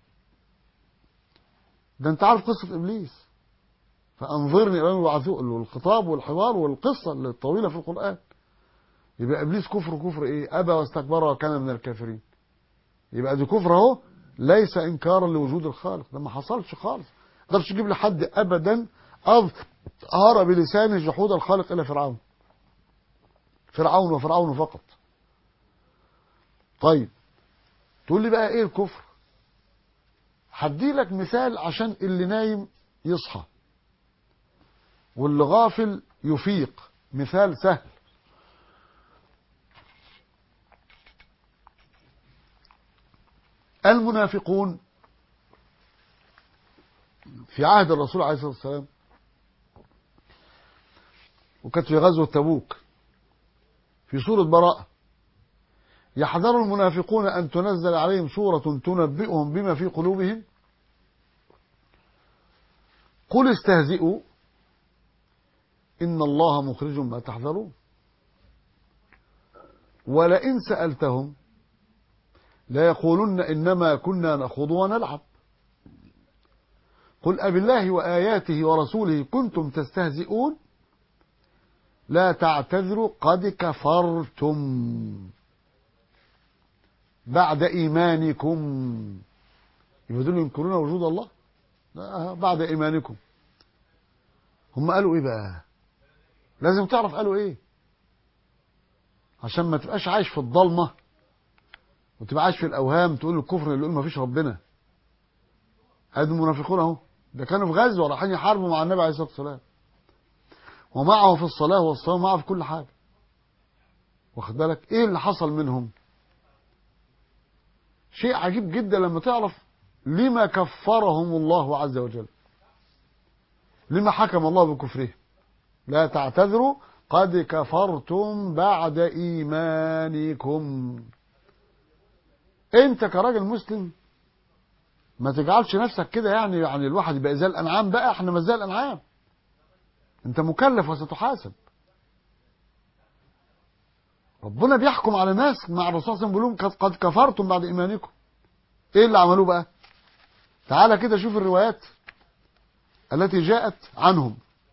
ده انت عارف قصه ابليس فانظرني الى يبعثوا الخطاب والحوار والقصه الطويله في القران يبقى ابليس كفر كفر ايه ابى واستكبر وكان من الكافرين يبقى دي كفر اهو ليس انكارا لوجود الخالق ده ما حصلش خالص ما تقدرش تجيب لحد ابدا اظهر بلسانه جحود الخالق الى فرعون فرعون وفرعون فقط طيب تقول لي بقى ايه الكفر هدي لك مثال عشان اللي نايم يصحى واللي غافل يفيق مثال سهل المنافقون في عهد الرسول عليه الصلاه والسلام وكانت في غزوه تبوك في سوره براءه يحذر المنافقون ان تنزل عليهم سوره تنبئهم بما في قلوبهم قل استهزئوا ان الله مخرج ما تحذرون ولئن سالتهم ليقولن إنما كنا نخوض ونلعب قل أب الله وآياته ورسوله كنتم تستهزئون لا تعتذروا قد كفرتم بعد إيمانكم يبقى دول ينكرون وجود الله لا بعد إيمانكم هم قالوا إيه بقى لازم تعرف قالوا إيه عشان ما تبقاش عايش في الضلمه وتبقى عايش في الاوهام تقول الكفر اللي يقول ما فيش ربنا هذا المنافقون اهو ده كانوا في غزه ورايحين يحاربوا مع النبي عليه الصلاه والسلام ومعه في الصلاه والصلاه ومعه في كل حاجه واخد بالك ايه اللي حصل منهم شيء عجيب جدا لما تعرف لما كفرهم الله عز وجل لما حكم الله بكفرهم لا تعتذروا قد كفرتم بعد ايمانكم انت كراجل مسلم ما تجعلش نفسك كده يعني يعني الواحد يبقى زي الانعام بقى احنا مش زي الانعام انت مكلف وستحاسب ربنا بيحكم على ناس مع الرسول صلى الله عليه وسلم قد كفرتم بعد ايمانكم ايه اللي عملوه بقى تعالى كده شوف الروايات التي جاءت عنهم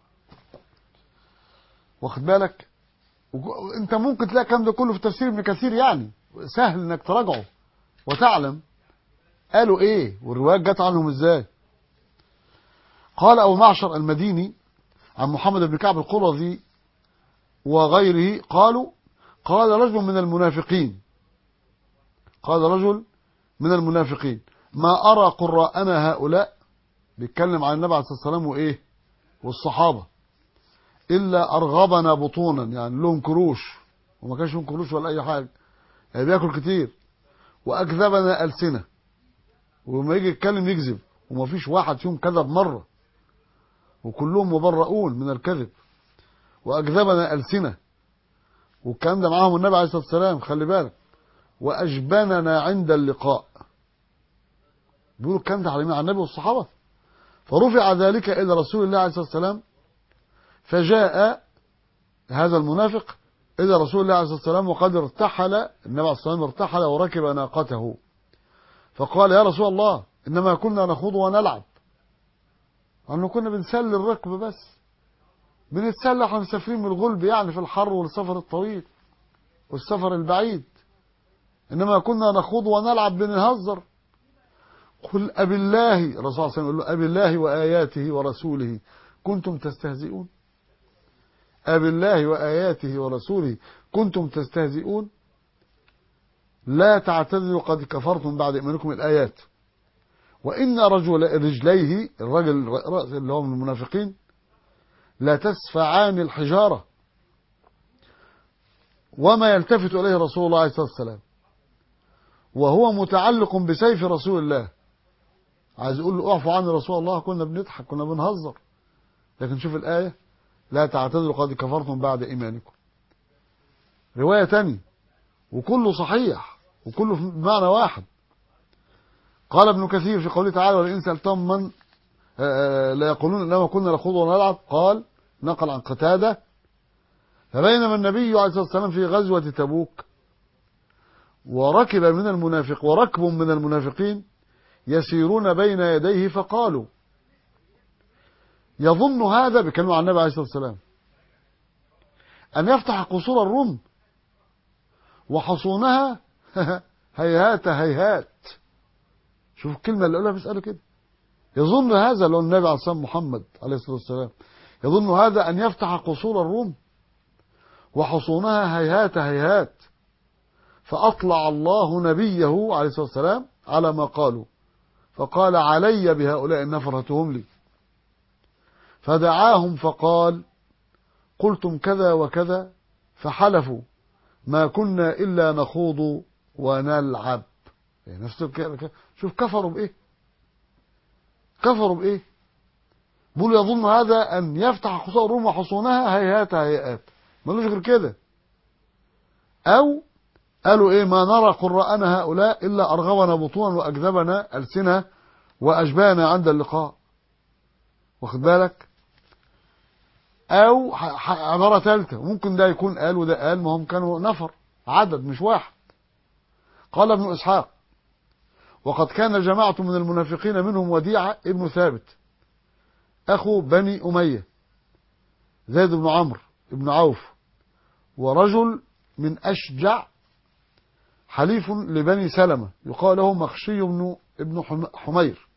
واخد بالك انت ممكن تلاقي الكلام ده كله في تفسير ابن كثير يعني سهل انك تراجعه وتعلم قالوا ايه والروايات جت عنهم ازاي قال ابو معشر المديني عن محمد بن كعب القرظي وغيره قالوا قال رجل من المنافقين قال رجل من المنافقين ما أرى قراءنا هؤلاء بيتكلم عن النبي عليه الصلاة والسلام وإيه والصحابة إلا أرغبنا بطونا يعني لهم كروش وما كانش لهم كروش ولا أي حاجة يعني بياكل كتير وأكذبنا ألسنة وما يجي يتكلم يكذب وما فيش واحد فيهم كذب مرة وكلهم مبرؤون من الكذب وأكذبنا ألسنة والكلام ده معاهم النبي عليه الصلاة والسلام خلي بالك وأجبننا عند اللقاء بيقولوا الكلام ده على مين على النبي والصحابة فرفع ذلك إلى رسول الله عليه الصلاة والسلام فجاء هذا المنافق إلى رسول الله عليه الصلاة والسلام وقد ارتحل النبي عليه الصلاة والسلام ارتحل وركب ناقته فقال يا رسول الله إنما كنا نخوض ونلعب أنه كنا بنسلي الركب بس بنتسلى احنا مسافرين من الغلب يعني في الحر والسفر الطويل والسفر البعيد إنما كنا نخوض ونلعب بنهزر قل أبي الله الرسول صلى الله عليه وسلم يقول له أبي الله وآياته ورسوله كنتم تستهزئون أبي الله وآياته ورسوله كنتم تستهزئون لا تعتذروا قد كفرتم بعد إيمانكم الآيات وإن رجل رجليه الرجل رأس اللي هو من المنافقين لا تسفعان الحجارة وما يلتفت إليه رسول الله عليه الصلاة والسلام وهو متعلق بسيف رسول الله عايز يقول له اعفوا عني رسول الله كنا بنضحك كنا بنهزر لكن شوف الآية لا تعتذروا قد كفرتم بعد إيمانكم رواية تانية وكله صحيح وكله بمعنى واحد قال ابن كثير في قوله تعالى ولئن سألتم من لا يقولون انما كنا نخوض ونلعب قال نقل عن قتاده فبينما النبي عليه الصلاه والسلام في غزوه تبوك وركب من المنافق وركب من المنافقين يسيرون بين يديه فقالوا يظن هذا بكلمة عن النبي عليه الصلاة والسلام أن يفتح قصور الروم وحصونها هيهات هيهات شوف الكلمة اللي قالها بيسأله كده يظن هذا لو النبي عليه الصلاة محمد عليه الصلاة والسلام يظن هذا أن يفتح قصور الروم وحصونها هيهات هيهات فأطلع الله نبيه عليه الصلاة والسلام على ما قالوا فقال علي بهؤلاء النفر هاتهم لي فدعاهم فقال قلتم كذا وكذا فحلفوا ما كنا إلا نخوض ونلعب يعني نفس شوف كفروا بإيه كفروا بإيه بيقول يظن هذا أن يفتح خصوصا الروم وحصونها هيهات هيئات ملوش غير كده أو قالوا إيه ما نرى قراءنا هؤلاء إلا أرغبنا بطونا وأكذبنا ألسنة وأجبانا عند اللقاء واخد بالك أو عبارة ثالثة ممكن ده يكون قال وده قال ما هم كانوا نفر عدد مش واحد قال ابن إسحاق وقد كان جماعة من المنافقين منهم وديعة ابن ثابت أخو بني أمية زيد بن عمرو بن عوف ورجل من أشجع حليف لبني سلمة يقال له مخشي بن ابن حمير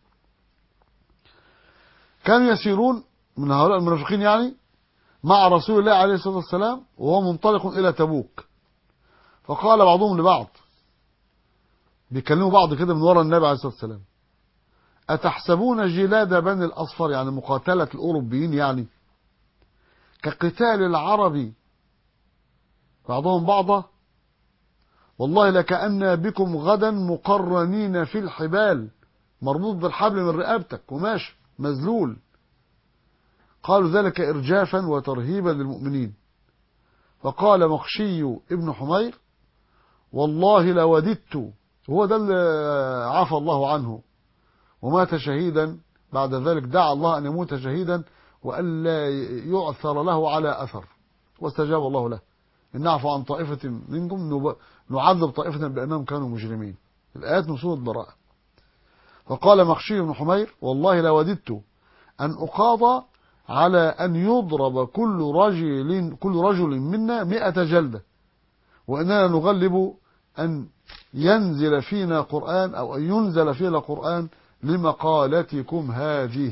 كانوا يسيرون من هؤلاء المنافقين يعني مع رسول الله عليه الصلاة والسلام وهو منطلق إلى تبوك فقال بعضهم لبعض بيكلموا بعض كده من وراء النبي عليه الصلاة والسلام أتحسبون جلاد بني الأصفر يعني مقاتلة الأوروبيين يعني كقتال العرب بعضهم بعضا والله لكأن بكم غدا مقرنين في الحبال مربوط بالحبل من رقبتك وماشي مذلول قالوا ذلك إرجافا وترهيبا للمؤمنين فقال مخشي ابن حمير والله لوددت هو ده اللي عفى الله عنه ومات شهيدا بعد ذلك دعا الله أن يموت شهيدا وألا يعثر له على أثر واستجاب الله له إن نعفو عن طائفة منكم نعذب طائفة بأنهم كانوا مجرمين الآيات من سورة براءة فقال مخشي بن حمير والله لوددت أن أقاضى على أن يضرب كل رجل كل رجل منا مئة جلدة وإننا نغلب أن ينزل فينا قرآن أو أن ينزل فينا قرآن لمقالتكم هذه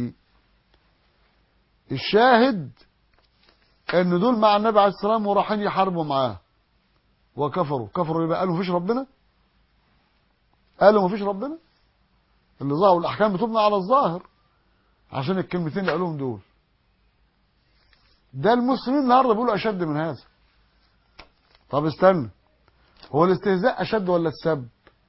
الشاهد ان دول مع النبي عليه السلام ورايحين يحاربوا معاه وكفروا كفروا يبقى قالوا مفيش ربنا قالوا مفيش ربنا اللي ظهروا الاحكام بتبنى على الظاهر عشان الكلمتين اللي قالوهم دول ده المسلمين النهارده بيقولوا اشد من هذا طب استنى هو الاستهزاء اشد ولا السب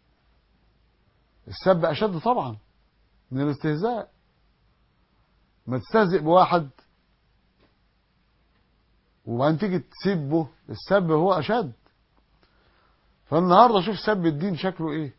السب اشد طبعا من الاستهزاء ما تستهزئ بواحد وبعدين تيجي تسبه السب هو اشد فالنهارده شوف سب الدين شكله ايه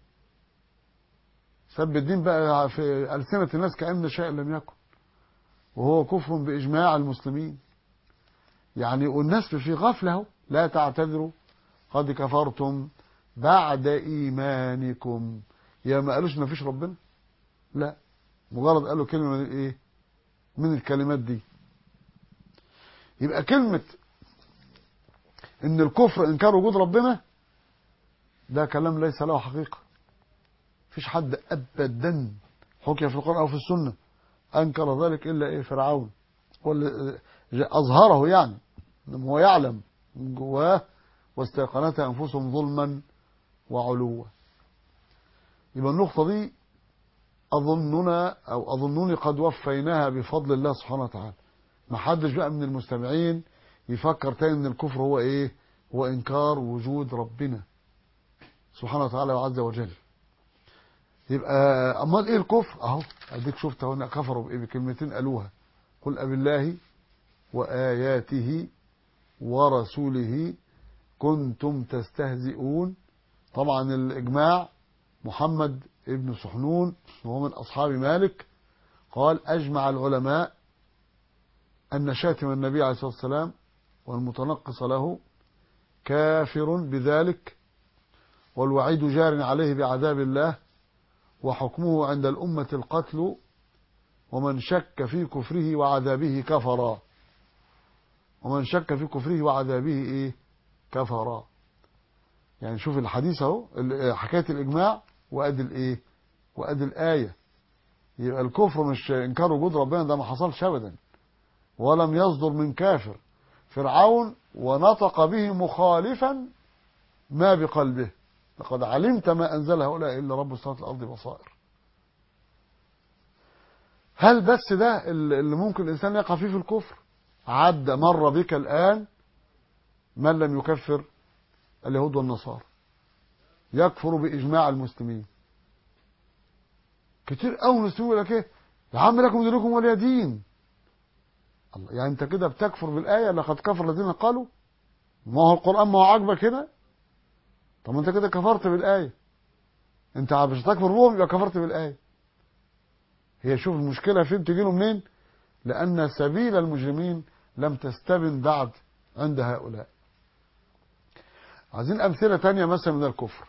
سب الدين بقى في ألسنة الناس كأن شيء لم يكن وهو كفر بإجماع المسلمين يعني والناس في غفلة اهو لا تعتذروا قد كفرتم بعد إيمانكم يا ما قالوش ما فيش ربنا لا مجرد قالوا كلمة من الايه من الكلمات دي يبقى كلمة ان الكفر انكار وجود ربنا ده كلام ليس له حقيقة فيش حد ابدا حكي في القرآن او في السنة انكر ذلك الا ايه فرعون هو اللي اظهره يعني هو يعلم من جواه واستيقنتها انفسهم ظلما وعلوا يبقى النقطة دي أظننا أو أظنني قد وفيناها بفضل الله سبحانه وتعالى ما حدش بقى من المستمعين يفكر تاني ان الكفر هو ايه هو انكار وجود ربنا سبحانه وتعالى وعز وجل يبقى امال ايه الكفر اهو اديك شفت هنا كفروا بايه بكلمتين قالوها قل ابي الله واياته ورسوله كنتم تستهزئون طبعا الاجماع محمد ابن سحنون وهو من اصحاب مالك قال اجمع العلماء ان شاتم النبي عليه الصلاه والسلام والمتنقص له كافر بذلك والوعيد جار عليه بعذاب الله وحكمه عند الأمة القتل ومن شك في كفره وعذابه كفرا ومن شك في كفره وعذابه ايه كفرا يعني شوف الحديث اهو حكايه الاجماع وادي الايه وادي الايه يبقى الكفر مش انكار وجود ربنا ده ما حصلش ابدا ولم يصدر من كافر فرعون ونطق به مخالفا ما بقلبه لقد علمت ما أنزل هؤلاء إلا رب السماوات والأرض بصائر هل بس ده اللي ممكن الإنسان يقع فيه في الكفر عد مر بك الآن من لم يكفر اليهود والنصارى يكفر بإجماع المسلمين كتير قوي المسلمين يقول لك ايه يا عم لكم دينكم ولي دين الله يعني انت كده بتكفر بالآية لقد كفر الذين قالوا ما هو القرآن ما هو عاجبك هنا طب ما انت كده كفرت بالآية انت مش تكفر بهم يبقى كفرت بالآية هي شوف المشكلة فين تجيله منين لأن سبيل المجرمين لم تستبن بعد عند هؤلاء عايزين أمثلة تانية مثلا من الكفر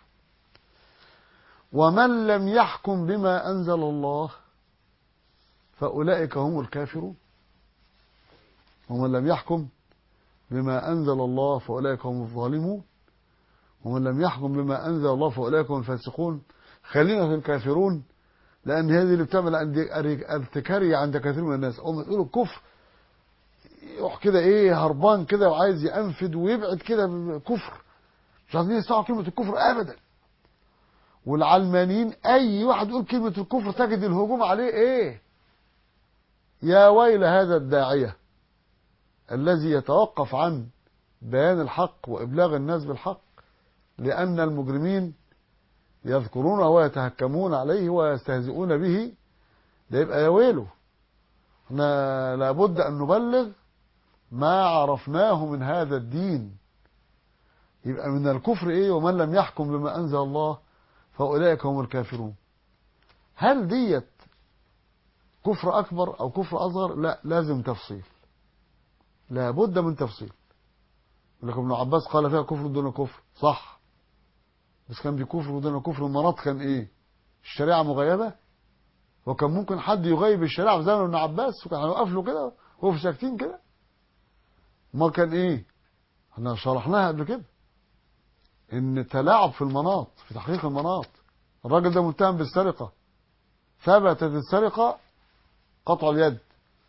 ومن لم يحكم بما أنزل الله فأولئك هم الكافرون ومن لم يحكم بما أنزل الله فأولئك هم الظالمون ومن لم يحكم بما أنزل الله فأولئك هم الفاسقون خلينا في الكافرون لأن هذه اللي بتعمل ارتكارية عند كثير من الناس هم يقولوا الكفر يروح كده ايه هربان كده وعايز ينفد ويبعد كده كفر مش عايزين يسمعوا كلمة الكفر أبدا والعلمانيين أي واحد يقول كلمة الكفر تجد الهجوم عليه ايه يا ويل هذا الداعية الذي يتوقف عن بيان الحق وإبلاغ الناس بالحق لأن المجرمين يذكرونه ويتهكمون عليه ويستهزئون به ده يبقى يا ويله احنا لابد أن نبلغ ما عرفناه من هذا الدين يبقى من الكفر ايه ومن لم يحكم بما أنزل الله فأولئك هم الكافرون هل ديت كفر أكبر أو كفر أصغر لا لازم تفصيل لابد من تفصيل لكن ابن عباس قال فيها كفر دون كفر صح بس كان بكفر دون كفر المرض كان ايه الشريعة مغيبة وكان ممكن حد يغيب الشريعة في زمن ابن عباس وكان هيوقف له كده وهو في ساكتين كده ما كان ايه احنا شرحناها قبل كده ان تلاعب في المناط في تحقيق المناط الراجل ده متهم بالسرقة ثبتت السرقة قطع اليد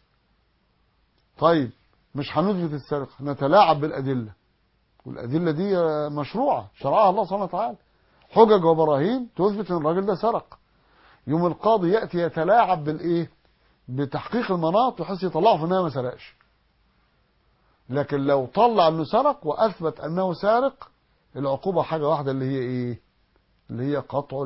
طيب مش هنثبت السرقة نتلاعب بالأدلة والأدلة دي مشروعة شرعها الله سبحانه وتعالى حجج وبراهين تثبت ان الراجل ده سرق يوم القاضي يأتي يتلاعب بالإيه بتحقيق المناط بحيث يطلعه في انها ما سرقش لكن لو طلع انه سرق واثبت انه سارق العقوبة حاجة واحدة اللي هي ايه اللي هي قطع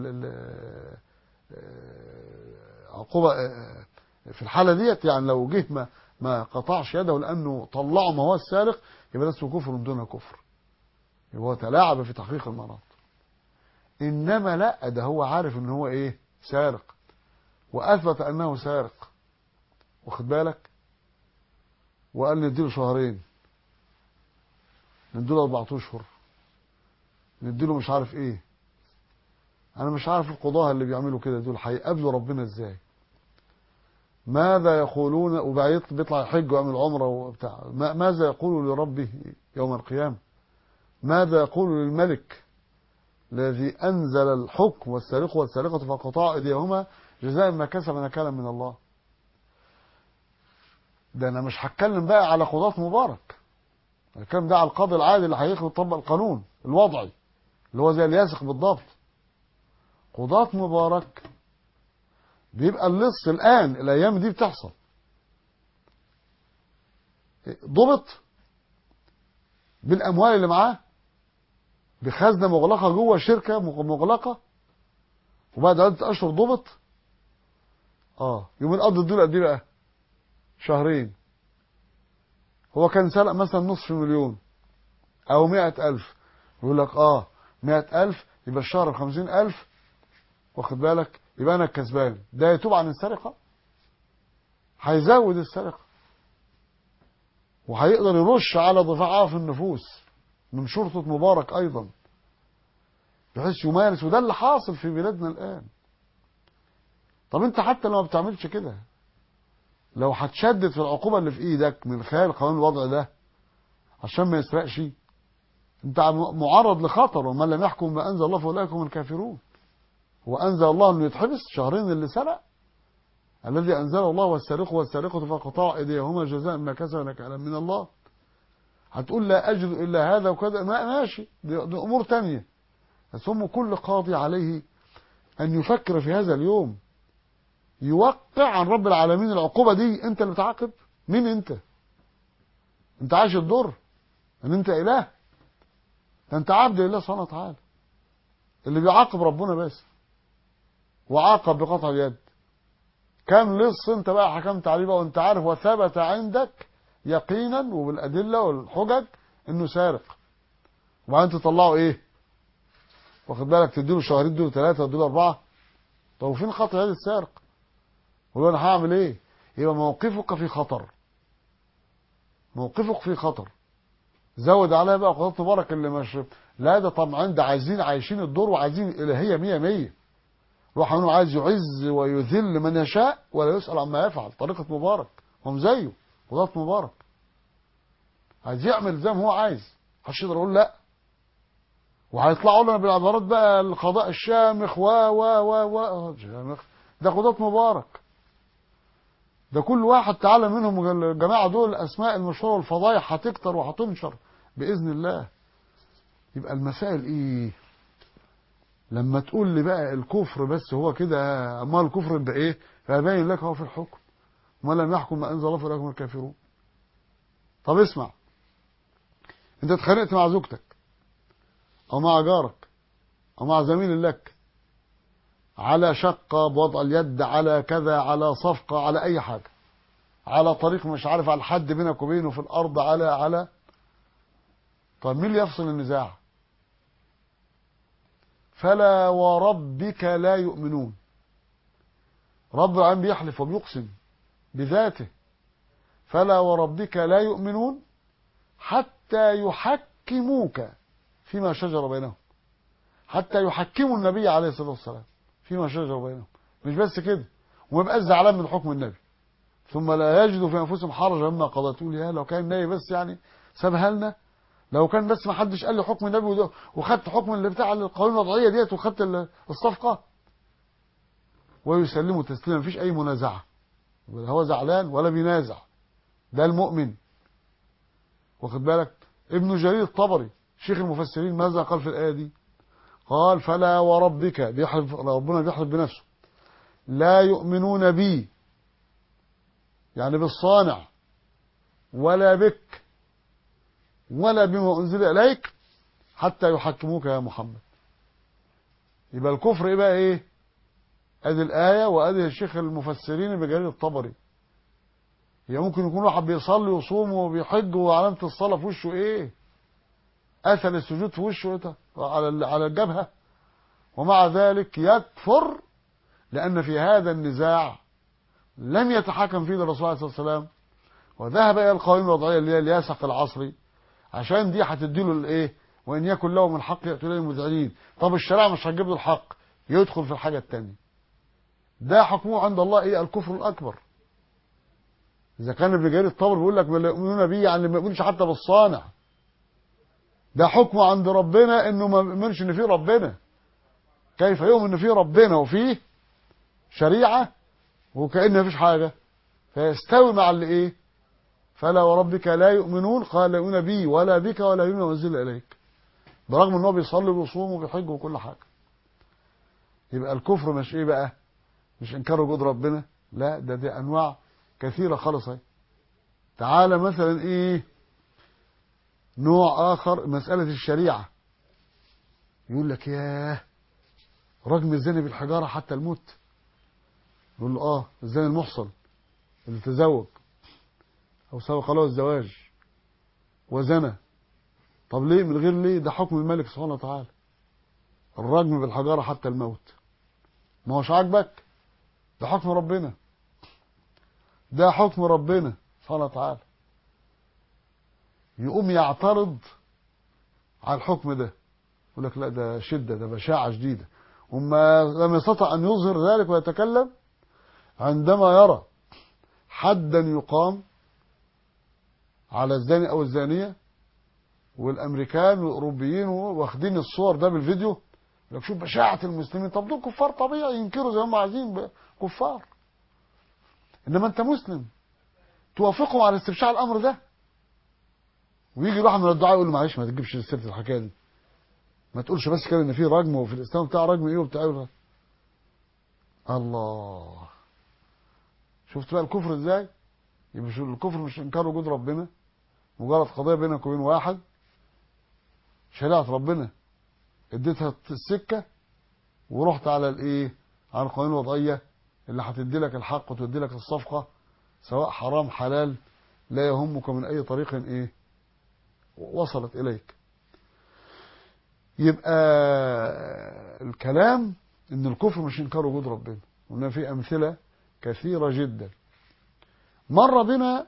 عقوبة في الحالة ديت يعني لو جه ما ما قطعش يده لانه طلعه ما هو السارق يبقى ده اسمه كفر دون كفر يبقى هو تلاعب في تحقيق المناط انما لا ده هو عارف ان هو ايه سارق واثبت انه سارق واخد بالك وقال نديله شهرين نديله اربع اشهر نديله مش عارف ايه انا مش عارف القضاة اللي بيعملوا كده دول هيقابلوا ربنا ازاي ماذا يقولون وبعدين بيطلع يحج ويعمل عمره وبتاع ماذا يقول لربه يوم القيامة ماذا يقول للملك الذي أنزل الحكم والسارق والسارقة فقطاع أيديهما جزاء ما كسب نكالا من الله ده أنا مش هتكلم بقى على قضاة مبارك الكلام ده على القاضي العادي اللي هيطبق القانون الوضعي اللي هو زي الياسق بالضبط قضاة مبارك بيبقى اللص الآن الأيام دي بتحصل ضبط بالأموال اللي معاه بخزنة مغلقة جوه شركة مغلقة وبعد عدة أشهر ضبط اه يوم القبض دول قد ايه بقى شهرين هو كان سرق مثلا نصف مليون او مئة ألف يقول لك اه مئة ألف يبقى الشهر بخمسين ألف واخد بالك يبقى أنا الكسبان ده يتوب عن السرقة هيزود السرقة وهيقدر يرش على ضفاعها في النفوس من شرطة مبارك أيضا بحيث يمارس وده اللي حاصل في بلادنا الآن طب انت حتى لو ما بتعملش كده لو هتشدد في العقوبة اللي في ايدك من خلال قانون الوضع ده عشان ما يسرقش انت معرض لخطر ومن لم يحكم ما انزل الله فاولئك هم الكافرون وانزل الله انه يتحبس شهرين اللي سرق الذي انزل الله والسارق والسارقة فقطاع ايديهما جزاء ما كسب نكالا من الله هتقول لا اجد الا هذا وكذا ما ماشي دي, دي امور تانية بس هم كل قاضي عليه ان يفكر في هذا اليوم يوقع عن رب العالمين العقوبة دي انت اللي بتعاقب مين انت انت عايش الدور ان انت اله ده انت عبد لله سبحانه وتعالى اللي بيعاقب ربنا بس وعاقب بقطع اليد كم لص انت بقى حكمت عليه بقى وانت عارف وثبت عندك يقينا وبالادله والحجج انه سارق وبعدين تطلعه ايه واخد بالك تديله شهرين تديله ثلاثه تديله اربعه طب وفين قطع يد السارق قول انا هعمل ايه يبقى موقفك في خطر موقفك في خطر زود عليها بقى قضاء مبارك اللي مش لا ده طبعا ده عايزين عايشين الدور وعايزين الالهيه مية مية روح منه عايز يعز ويذل من يشاء ولا يسأل عما يفعل طريقة مبارك هم زيه قضاة مبارك عايز يعمل زي ما هو عايز محدش يقدر يقول لا وهيطلعوا لنا بالعبارات بقى القضاء الشامخ و و و و شامخ ده قضاة مبارك ده كل واحد تعالى منهم الجماعة دول الأسماء المشهورة والفضايح هتكتر وهتنشر بإذن الله يبقى المسائل إيه لما تقول لي بقى الكفر بس هو كده أما الكفر يبقى إيه فأبين لك هو في الحكم وما لم يحكم ما أنزل الله فأولئك هم الكافرون طب اسمع أنت اتخانقت مع زوجتك أو مع جارك أو مع زميل لك على شقة بوضع اليد على كذا على صفقة على أي حاجة على طريق مش عارف على الحد بينك وبينه في الأرض على على طب مين اللي يفصل النزاع فلا وربك لا يؤمنون رب العالمين بيحلف وبيقسم بذاته فلا وربك لا يؤمنون حتى يحكموك فيما شجر بينهم حتى يحكموا النبي عليه الصلاة والسلام فيما شجر بينهم مش بس كده وما يبقاش زعلان من حكم النبي ثم لا يجدوا في انفسهم حرجا مما قضيت تقول يا لو كان النبي بس يعني سابها لنا لو كان بس ما حدش قال لي حكم النبي وخدت حكم اللي بتاع القانون الوضعيه ديت وخدت الصفقه ويسلموا تسليما مفيش اي منازعه ولا هو زعلان ولا بينازع ده المؤمن واخد بالك ابن جرير الطبري شيخ المفسرين ماذا قال في الايه دي قال فلا وربك بيحلف ربنا بيحلف بنفسه لا يؤمنون بي يعني بالصانع ولا بك ولا بما أنزل إليك حتى يحكموك يا محمد يبقى الكفر ايه بقى ايه ادي الآية وادي الشيخ المفسرين بجليل الطبري هي ممكن يكون واحد بيصلي ويصوم وبيحج وعلامة الصلاة في وشه ايه اثر السجود في وشه ايه على على الجبهة ومع ذلك يكفر لأن في هذا النزاع لم يتحكم فيه الرسول عليه الصلاة والسلام وذهب إلى القوانين الوضعية اللي هي الياسق العصري عشان دي هتديله الايه وان يكن له من حق يقتل المذعنين طب الشريعه مش هتجيب له الحق يدخل في الحاجه الثانيه ده حكمه عند الله ايه الكفر الاكبر اذا كان ابن جرير الطبر بيقول لك لا يؤمنون بيه يعني ما يؤمنش حتى بالصانع ده حكمه عند ربنا انه ما يؤمنش ان فيه ربنا كيف يؤمن ان فيه ربنا وفيه شريعه وكأن مفيش حاجه فيستوي مع اللي ايه فلا وربك لا يؤمنون قال لا يؤمنون بي ولا بك ولا بما انزل اليك برغم ان هو بيصلي ويصوم وبيحج وكل حاجه يبقى الكفر مش ايه بقى مش انكار وجود ربنا لا ده دي انواع كثيره خالص اهي تعالى مثلا ايه نوع اخر مساله الشريعه يقول لك ياه رجم الزاني بالحجاره حتى الموت يقول له اه الزاني المحصن اللي تزوج او سبق له الزواج وزنى طب ليه من غير ليه ده حكم الملك سبحانه وتعالى الرجم بالحجاره حتى الموت ما هوش عاجبك ده حكم ربنا ده حكم ربنا سبحانه وتعالى يقوم يعترض على الحكم ده يقول لك لا ده شده ده بشاعه شديده وما لم يستطع ان يظهر ذلك ويتكلم عندما يرى حدا يقام على الزاني او الزانيه والامريكان والاوروبيين واخدين الصور ده بالفيديو يقول لك شوف بشاعه المسلمين طب دول كفار طبيعي ينكروا زي ما هم عايزين كفار انما انت مسلم توافقهم على استبشاع الامر ده ويجي واحد من الدعاء يقول له معلش ما تجيبش سيره الحكايه دي ما تقولش بس كده ان في رجم وفي الاسلام بتاع رجم ايه وبتاع ايه الله شفت بقى الكفر ازاي يبقى شو الكفر مش انكار وجود ربنا مجرد قضيه بينك وبين واحد شريعه ربنا اديتها السكه ورحت على الايه على القوانين الوضعيه اللي هتدي لك الحق وتدي لك الصفقه سواء حرام حلال لا يهمك من اي طريق ايه وصلت اليك يبقى الكلام ان الكفر مش انكار وجود ربنا وان في امثله كثيره جدا مر بنا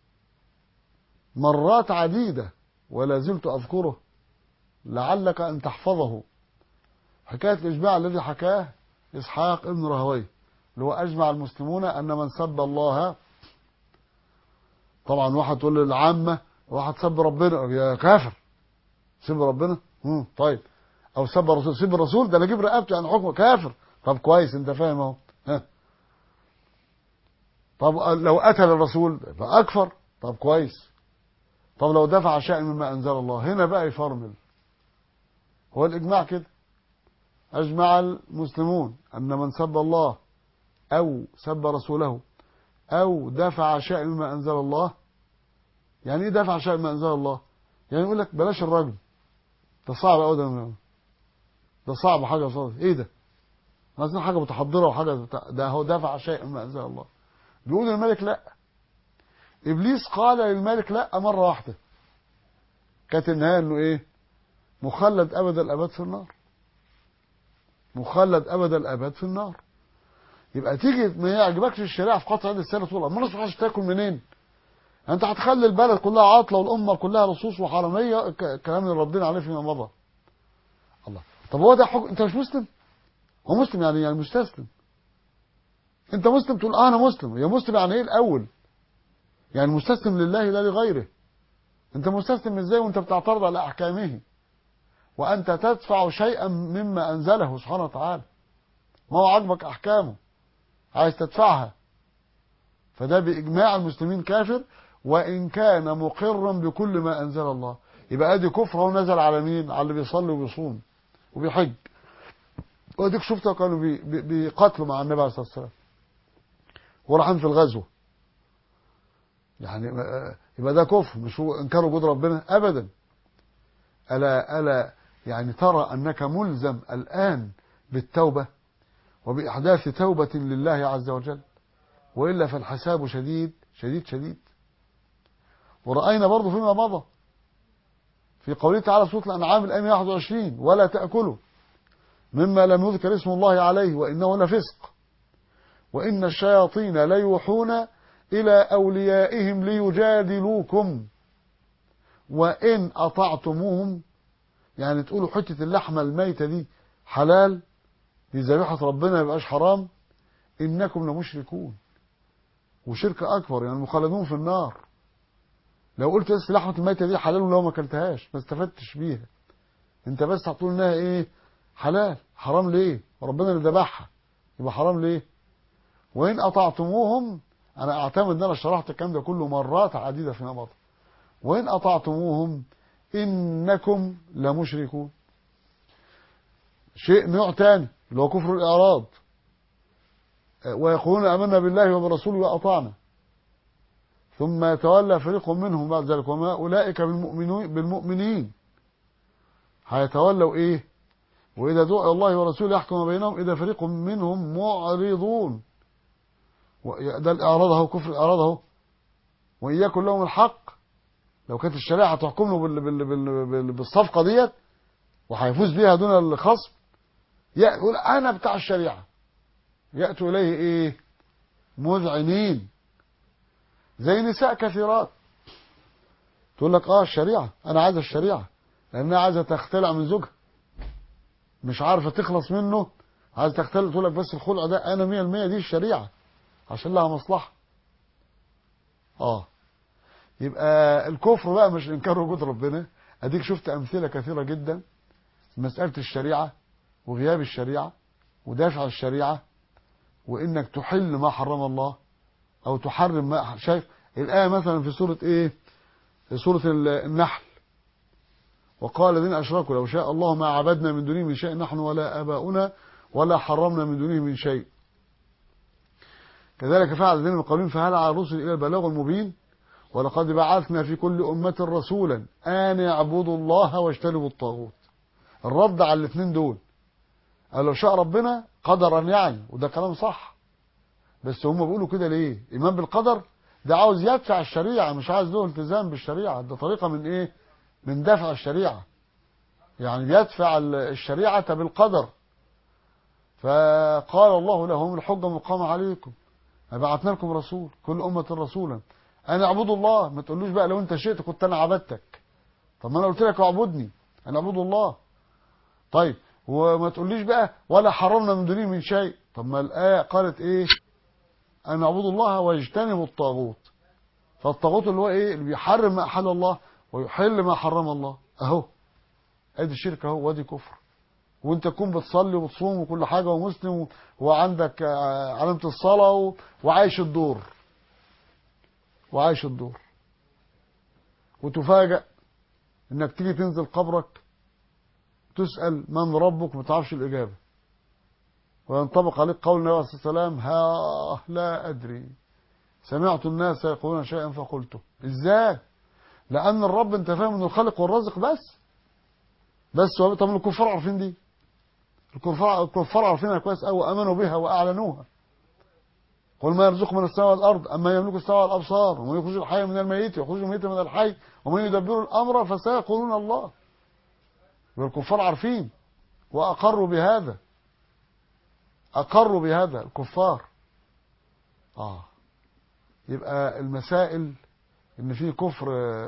مرات عديده ولا زلت اذكره لعلك ان تحفظه حكايه الاجماع الذي حكاه اسحاق ابن راهويه اللي هو اجمع المسلمون ان من سب الله طبعا واحد تقول للعامه واحد سب ربنا يا كافر سب ربنا مم. طيب او سب الرسول سب الرسول ده انا اجيب رقبته عن حكمه كافر طب كويس انت فاهم اهو ها طب لو قتل الرسول يبقى اكفر طب كويس طب لو دفع شيء مما انزل الله هنا بقى يفرمل هو الاجماع كده اجمع المسلمون ان من سب الله او سب رسوله او دفع شيء مما انزل الله يعني ايه دفع شيء مما انزل الله يعني يقول لك بلاش الرجل ده صعب قوي ده ده صعب حاجه صعب ايه ده عايزين حاجه متحضره وحاجه بتاع ده هو دفع شيء مما انزل الله بيقول الملك لا ابليس قال للملك لا مره واحده كانت النهايه انه ايه مخلد ابد الابد في النار مخلد ابد الابد في النار يبقى تيجي ما يعجبكش الشريعه في قطع يد السنه تقول ما نصحش تاكل منين انت هتخلي البلد كلها عاطله والامه كلها لصوص وحراميه كلام اللي ردينا عليه فيما مضى الله طب هو ده حكم انت مش مسلم هو مسلم يعني يعني مستسلم انت مسلم تقول اه انا مسلم يا مسلم يعني ايه الاول يعني مستسلم لله لا لغيره انت مستسلم ازاي وانت بتعترض على احكامه وانت تدفع شيئا مما انزله سبحانه وتعالى ما هو عاجبك احكامه عايز تدفعها فده باجماع المسلمين كافر وان كان مقرا بكل ما انزل الله يبقى ادي كفر هو نزل على مين على اللي بيصلي وبيصوم وبيحج واديك شفته كانوا بي بي بيقاتلوا مع النبي عليه الصلاه والسلام وراحين في الغزو يعني يبقى ده كفر مش هو انكار وجود ربنا ابدا الا الا يعني ترى انك ملزم الان بالتوبه وباحداث توبه لله عز وجل والا فالحساب شديد شديد شديد ورأينا برضه فيما مضى في قوله تعالى سورة الأنعام الآية 21 ولا تأكلوا مما لم يذكر اسم الله عليه وإنه لفسق وإن الشياطين ليوحون إلى أوليائهم ليجادلوكم وإن أطعتموهم يعني تقولوا حتة اللحمة الميتة دي حلال دي ذبيحة ربنا يبقاش حرام إنكم لمشركون وشرك أكبر يعني مخلدون في النار لو قلت بس لحمة الميتة دي حلال ولو ما اكلتهاش ما استفدتش بيها انت بس هتقول انها ايه حلال حرام ليه ربنا اللي ذبحها يبقى حرام ليه وان اطعتموهم انا اعتمد ان انا شرحت الكلام ده كله مرات عديده في مضى وان اطعتموهم إنكم لمشركون شيء نوع تاني اللي هو كفر الإعراض ويقولون آمنا بالله وبرسوله وأطعنا ثم يتولى فريق منهم بعد ذلك وما أولئك بالمؤمنين, بالمؤمنين هيتولوا إيه وإذا دعوا الله ورسوله يحكم بينهم إذا فريق منهم معرضون ده الإعراض اهو كفر الإعراض اهو وإن يكن لهم الحق لو كانت الشريعة هتحكم له بال بال بال بال بالصفقة ديت وهيفوز بيها دون الخصم يقول أنا بتاع الشريعة يأتوا إليه إيه مذعنين زي نساء كثيرات تقول لك اه الشريعة انا عايزة الشريعة لانها عايزة تختلع من زوجها مش عارفة تخلص منه عايزة تختلع تقول لك بس الخلع ده انا مية المية دي الشريعة عشان لها مصلحة اه يبقى الكفر بقى مش انكار وجود ربنا اديك شفت امثلة كثيرة جدا مسألة الشريعة وغياب الشريعة ودافع الشريعة وانك تحل ما حرم الله او تحرم ما شايف الايه مثلا في سوره ايه في سوره النحل وقال الذين اشركوا لو شاء الله ما عبدنا من دونه من شيء نحن ولا اباؤنا ولا حرمنا من دونه من شيء كذلك فعل الذين من قبلهم فهل على الرسل الى البلاغ المبين ولقد بعثنا في كل امه رسولا ان يعبدوا الله واجتنبوا الطاغوت الرد على الاثنين دول قال لو شاء ربنا قدرا يعني وده كلام صح بس هم بيقولوا كده ليه ايمان بالقدر ده عاوز يدفع الشريعه مش عايز له التزام بالشريعه ده طريقه من ايه من دفع الشريعه يعني بيدفع الشريعه بالقدر فقال الله لهم الحجه مقامه عليكم بعثنا لكم رسول كل امه رسولا انا اعبدوا الله ما تقولوش بقى لو انت شئت كنت انا عبدتك طب ما انا قلت لك اعبدني انا اعبد الله طيب وما تقوليش بقى ولا حرمنا من دونه من شيء طب ما الايه قالت ايه أن اعبدوا الله واجتنبوا الطاغوت فالطاغوت اللي هو إيه اللي بيحرم ما أحل الله ويحل ما حرم الله أهو أدي الشرك أهو وادي كفر وانت تكون بتصلي وتصوم وكل حاجة ومسلم وعندك علامة الصلاة وعايش الدور وعايش الدور وتفاجأ انك تيجي تنزل قبرك تسأل من ربك ما تعرفش الإجابة وينطبق عليك قول النبي عليه الصلاة والسلام ها لا أدري سمعت الناس يقولون شيئا فقلته ازاي لأن الرب انت فاهم انه الخالق والرازق بس بس طب الكفار عارفين دي الكفار الكفار عارفينها كويس قوي وامنوا بها واعلنوها قل ما يرزق من السماء والارض اما يملك السماء والابصار ومن يخرج الحي من الميت ويخرج الميت من الحي ومن يدبر الامر فسيقولون الله والكفار عارفين واقروا بهذا أقروا بهذا الكفار آه يبقى المسائل إن في كفر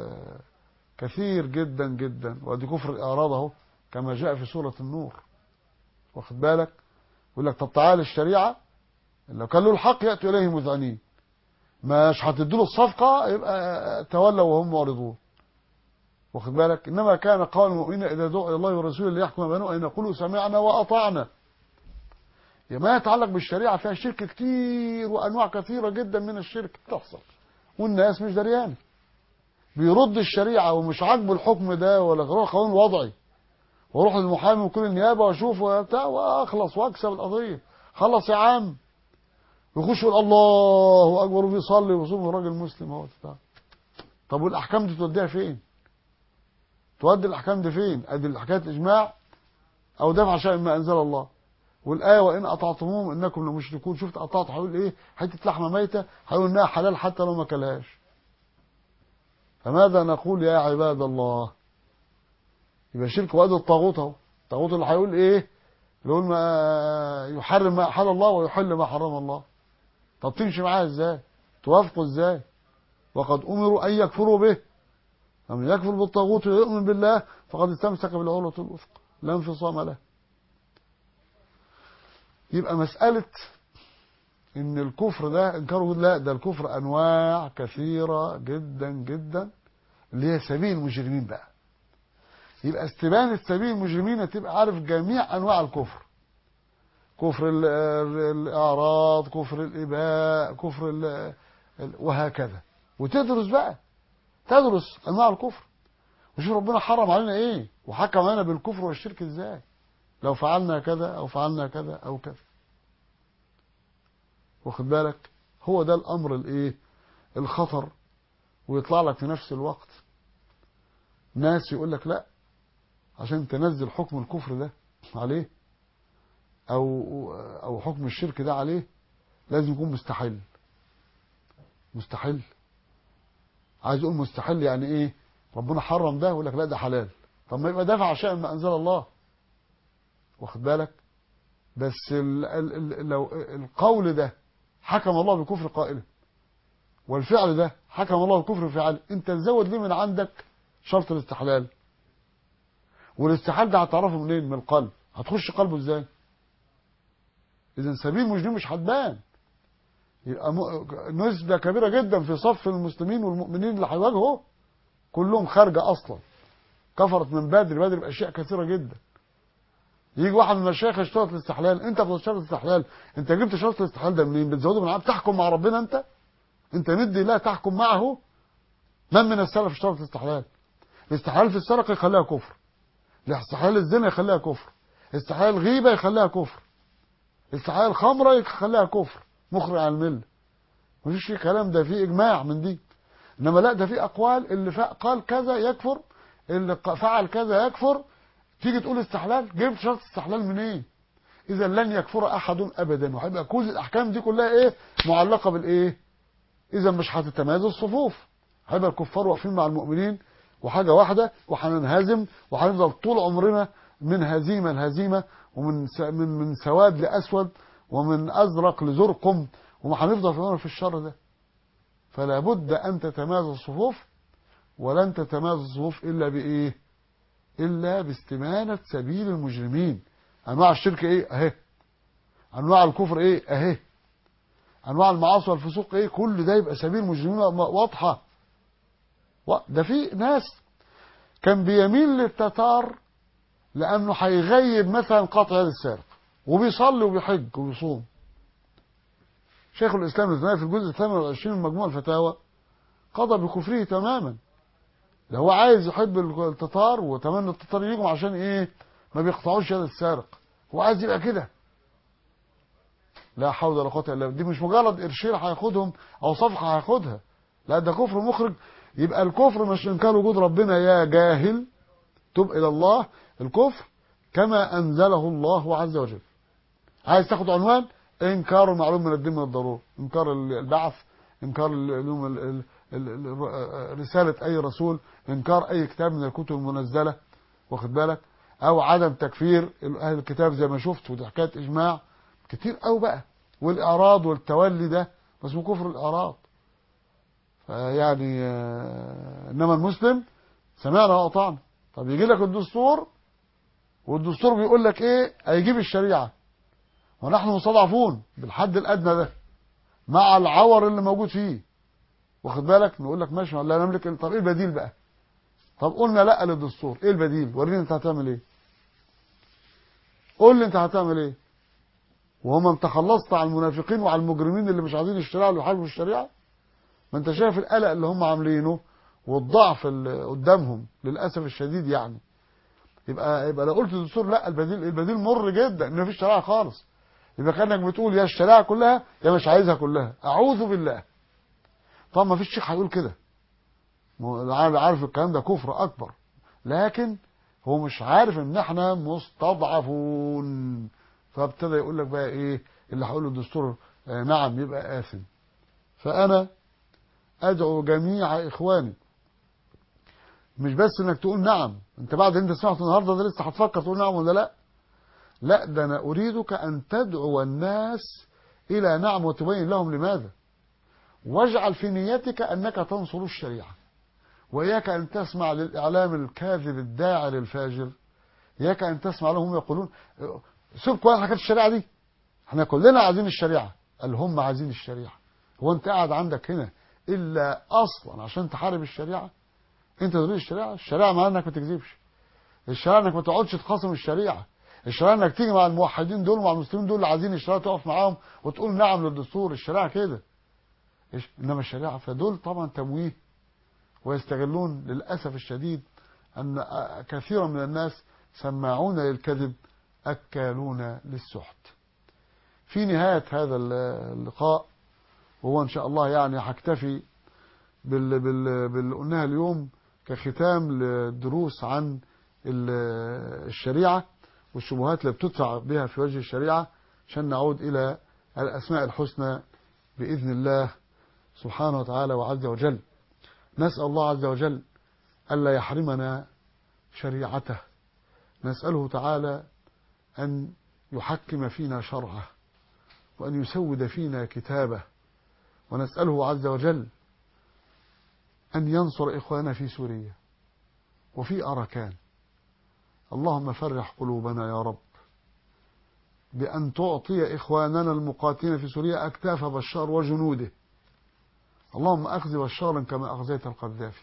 كثير جدا جدا وادي كفر الإعراض أهو كما جاء في سورة النور واخد بالك يقول لك طب تعالى الشريعة لو كان له الحق يأتوا إليه مذعنين مش هتدوا له الصفقة يبقى تولوا وهم معرضون واخد بالك إنما كان قول المؤمنين إذا دعوا إلى الله ورسوله ليحكم بينهم أن يقولوا سمعنا وأطعنا ما يتعلق بالشريعة فيها شرك كتير وأنواع كثيرة جدا من الشرك بتحصل والناس مش دريان بيرد الشريعة ومش عاجبه الحكم ده ولا غيره قانون وضعي واروح للمحامي وكل النيابة واشوف وبتاع واخلص واكسب القضية خلص يا عم يخش يقول الله اكبر وبيصلي ويصوم الراجل مسلم اهو بتاع طب والاحكام دي توديها فين؟ تودي الاحكام دي فين؟ ادي حكايه الاجماع او دفع شيء ما انزل الله والآية وإن أطعتموهم إنكم لمشركون شفت أطعت هيقول إيه حتة لحمة ميتة هيقول إنها حلال حتى لو ما كلهاش فماذا نقول يا عباد الله يبقى شرك وادي الطاغوت اهو الطاغوت اللي هيقول إيه يقول ما يحرم ما أحل الله ويحل ما حرم الله طب تمشي معاه إزاي توافقوا إزاي وقد أمروا أن يكفروا به فمن يكفر بالطاغوت ويؤمن بالله فقد استمسك بالعروة الوثقى لا انفصام له يبقى مسألة ان الكفر ده انكاره لا ده الكفر انواع كثيرة جدا جدا اللي هي سبيل المجرمين بقى يبقى استبانة سبيل المجرمين تبقى عارف جميع انواع الكفر كفر الاعراض كفر الاباء كفر ال وهكذا وتدرس بقى تدرس انواع الكفر وشوف ربنا حرم علينا ايه وحكم علينا بالكفر والشرك ازاي لو فعلنا كذا او فعلنا كذا او كذا واخد بالك هو ده الامر الايه الخطر ويطلع لك في نفس الوقت ناس يقول لك لا عشان تنزل حكم الكفر ده عليه او او حكم الشرك ده عليه لازم يكون مستحيل مستحيل عايز يقول مستحيل يعني ايه ربنا حرم ده يقول لك لا ده حلال طب ما يبقى دافع عشان ما انزل الله واخد بالك بس ال ال ال لو القول ده حكم الله بكفر قائله والفعل ده حكم الله بكفر فعله انت تزود ليه من عندك شرط الاستحلال والاستحلال ده هتعرفه منين من القلب هتخش قلبه ازاي اذا سبيل مجرم مش هتبان يبقى نسبة كبيرة جدا في صف المسلمين والمؤمنين اللي هيواجهوا كلهم خارجة اصلا كفرت من بدري بدري باشياء كثيرة جدا يجي واحد من المشايخ يشترط الاستحلال انت بتشترط الاستحلال انت جبت شرط الاستحلال ده منين بتزوده من عام تحكم مع ربنا انت انت ندي لا تحكم معه من من السلف اشترط الاستحلال الاستحلال في السرقه يخليها كفر الاستحلال الزنا يخليها كفر استحلال الغيبه يخليها كفر استحلال الخمره يخليها كفر مخرج عن المله مفيش في كلام ده في اجماع من دي انما لا ده في اقوال اللي قال كذا يكفر اللي فعل كذا يكفر تيجي تقول استحلال جبت شرط استحلال منين إيه؟ اذا لن يكفر احد ابدا وهيبقى كل الاحكام دي كلها ايه معلقه بالايه اذا مش هتتميز الصفوف هيبقى الكفار واقفين مع المؤمنين وحاجه واحده وهننهزم وهنفضل طول عمرنا من هزيمه لهزيمه ومن من من سواد لاسود ومن ازرق لزرقم وما هنفضل في عمر في الشر ده فلا بد ان تتماز الصفوف ولن تتماز الصفوف الا بايه الا باستمانه سبيل المجرمين انواع الشرك ايه اهي انواع الكفر ايه اهي انواع المعاصي والفسوق ايه كل ده يبقى سبيل مجرمين واضحه ده في ناس كان بيميل للتتار لانه هيغيب مثلا قطع يد السارق وبيصلي وبيحج وبيصوم شيخ الاسلام ابن تيميه في الجزء 28 من مجموع الفتاوى قضى بكفره تماما ده هو عايز يحب التتار وتمنى التتار يجوا عشان ايه ما بيقطعوش يد السارق هو عايز يبقى كده لا حول ولا قوه الا بالله دي مش مجرد قرشين هياخدهم او صفقه هياخدها لا ده كفر مخرج يبقى الكفر مش انكار وجود ربنا يا جاهل تب الى الله الكفر كما انزله الله عز وجل عايز تاخد عنوان انكار المعلوم من الدين من الضروره انكار البعث انكار رساله اي رسول انكار اي كتاب من الكتب المنزله واخد بالك او عدم تكفير اهل الكتاب زي ما شفت ودي حكايه اجماع كتير قوي بقى والاعراض والتولي ده اسمه كفر الاعراض فيعني انما المسلم سمعنا واطعنا طب يجي لك الدستور والدستور بيقول لك ايه هيجيب الشريعه ونحن مستضعفون بالحد الادنى ده مع العور اللي موجود فيه واخد بالك نقول لك ماشي لا نملك طب ايه البديل بقى طب قلنا لا للدستور ايه البديل وريني انت هتعمل ايه قول لي انت هتعمل ايه وهم انت خلصت على المنافقين وعلى المجرمين اللي مش عايزين الشريعه اللي بيحاربوا الشريعه ما انت شايف القلق اللي هم عاملينه والضعف اللي قدامهم للاسف الشديد يعني يبقى يبقى لو قلت الدستور لا البديل البديل مر جدا ان مفيش شريعه خالص يبقى كانك بتقول يا الشريعه كلها يا مش عايزها كلها اعوذ بالله طب ما فيش شيخ هيقول كده عارف الكلام ده كفر اكبر لكن هو مش عارف ان احنا مستضعفون فابتدى يقول لك بقى ايه اللي هقوله الدستور آه نعم يبقى آثم فانا ادعو جميع اخواني مش بس انك تقول نعم انت بعد انت سمعت النهارده ده لسه هتفكر تقول نعم ولا لا لا ده انا اريدك ان تدعو الناس الى نعم وتبين لهم لماذا واجعل في نيتك انك تنصر الشريعه واياك ان تسمع للاعلام الكاذب الداعي للفاجر اياك ان تسمع لهم يقولون سيبكوا على حكايه الشريعه دي احنا كلنا عايزين الشريعه قال هم عايزين الشريعه هو انت قاعد عندك هنا الا اصلا عشان تحارب الشريعه انت تريد الشريعه الشريعه معناها انك ما تكذبش الشريعه انك ما تقعدش تخاصم الشريعه الشريعه انك تيجي مع الموحدين دول ومع المسلمين دول اللي عايزين الشريعه تقف معاهم وتقول نعم للدستور الشريعه كده انما الشريعه فدول طبعا تمويه ويستغلون للاسف الشديد أن كثيرا من الناس سماعون للكذب أكالون للسحت في نهاية هذا اللقاء وهو إن شاء الله يعني هكتفي بال بال باللي قلناها اليوم كختام للدروس عن الشريعة والشبهات اللي بتدفع بها في وجه الشريعة عشان نعود إلى الأسماء الحسنى بإذن الله سبحانه وتعالى وعز وجل نسأل الله عز وجل ألا يحرمنا شريعته نسأله تعالى أن يحكم فينا شرعه وأن يسود فينا كتابه ونسأله عز وجل أن ينصر إخواننا في سوريا وفي أركان اللهم فرح قلوبنا يا رب بأن تعطي إخواننا المقاتلين في سوريا أكتاف بشار وجنوده اللهم أخذ بشارا كما أخذيت القذافي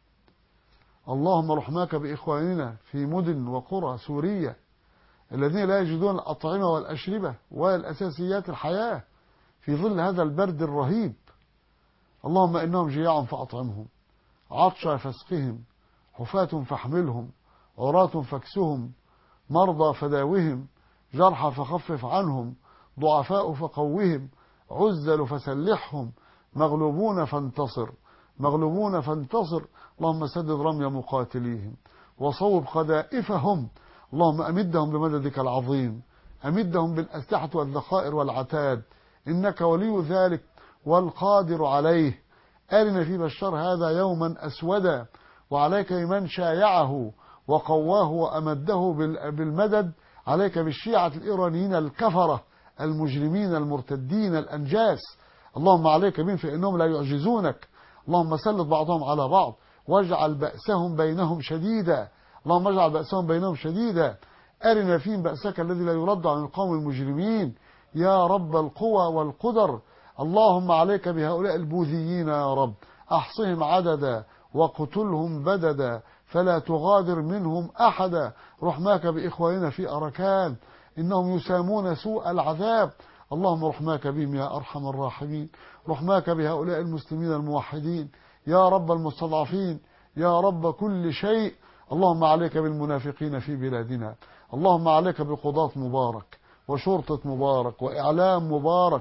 اللهم رحماك بإخواننا في مدن وقرى سوريا الذين لا يجدون الأطعمة والأشربة والأساسيات الحياة في ظل هذا البرد الرهيب اللهم إنهم جياع فأطعمهم عطشى فاسقهم حفاة فاحملهم عراة فاكسهم مرضى فداوهم جرحى فخفف عنهم ضعفاء فقوهم عزل فسلحهم مغلوبون فانتصر مغلوبون فانتصر اللهم سدد رمي مقاتليهم وصوب خدائفهم اللهم أمدهم بمددك العظيم أمدهم بالأسلحة والذخائر والعتاد إنك ولي ذلك والقادر عليه أرنا في بشار هذا يوما أسودا وعليك بمن شايعه وقواه وأمده بالمدد عليك بالشيعة الإيرانيين الكفرة المجرمين المرتدين الأنجاس اللهم عليك بهم فإنهم لا يعجزونك اللهم سلط بعضهم على بعض واجعل بأسهم بينهم شديدا اللهم اجعل بأسهم بينهم شديدا أرنا فيهم بأسك الذي لا يرد عن القوم المجرمين يا رب القوى والقدر اللهم عليك بهؤلاء البوذيين يا رب أحصهم عددا وقتلهم بددا فلا تغادر منهم أحدا رحماك بإخواننا في أركان إنهم يسامون سوء العذاب اللهم رحماك بهم يا أرحم الراحمين رحماك بهؤلاء المسلمين الموحدين يا رب المستضعفين يا رب كل شيء اللهم عليك بالمنافقين في بلادنا اللهم عليك بقضاة مبارك وشرطة مبارك وإعلام مبارك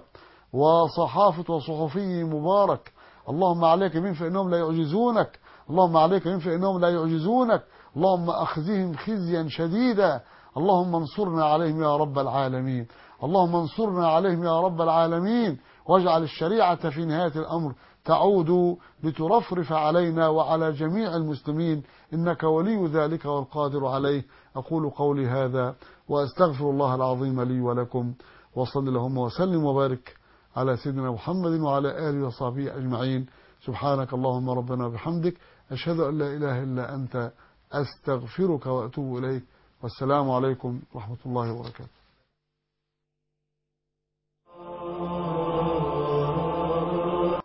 وصحافة وصحفي مبارك اللهم عليك بهم فإنهم لا يعجزونك اللهم عليك بهم فإنهم لا يعجزونك اللهم أخذهم خزيا شديدا اللهم انصرنا عليهم يا رب العالمين اللهم انصرنا عليهم يا رب العالمين واجعل الشريعة في نهاية الأمر تعود لترفرف علينا وعلى جميع المسلمين إنك ولي ذلك والقادر عليه أقول قولي هذا وأستغفر الله العظيم لي ولكم وصل اللهم وسلم وبارك على سيدنا محمد وعلى آله وصحبه أجمعين سبحانك اللهم ربنا وبحمدك أشهد أن لا إله إلا أنت أستغفرك وأتوب إليك والسلام عليكم ورحمة الله وبركاته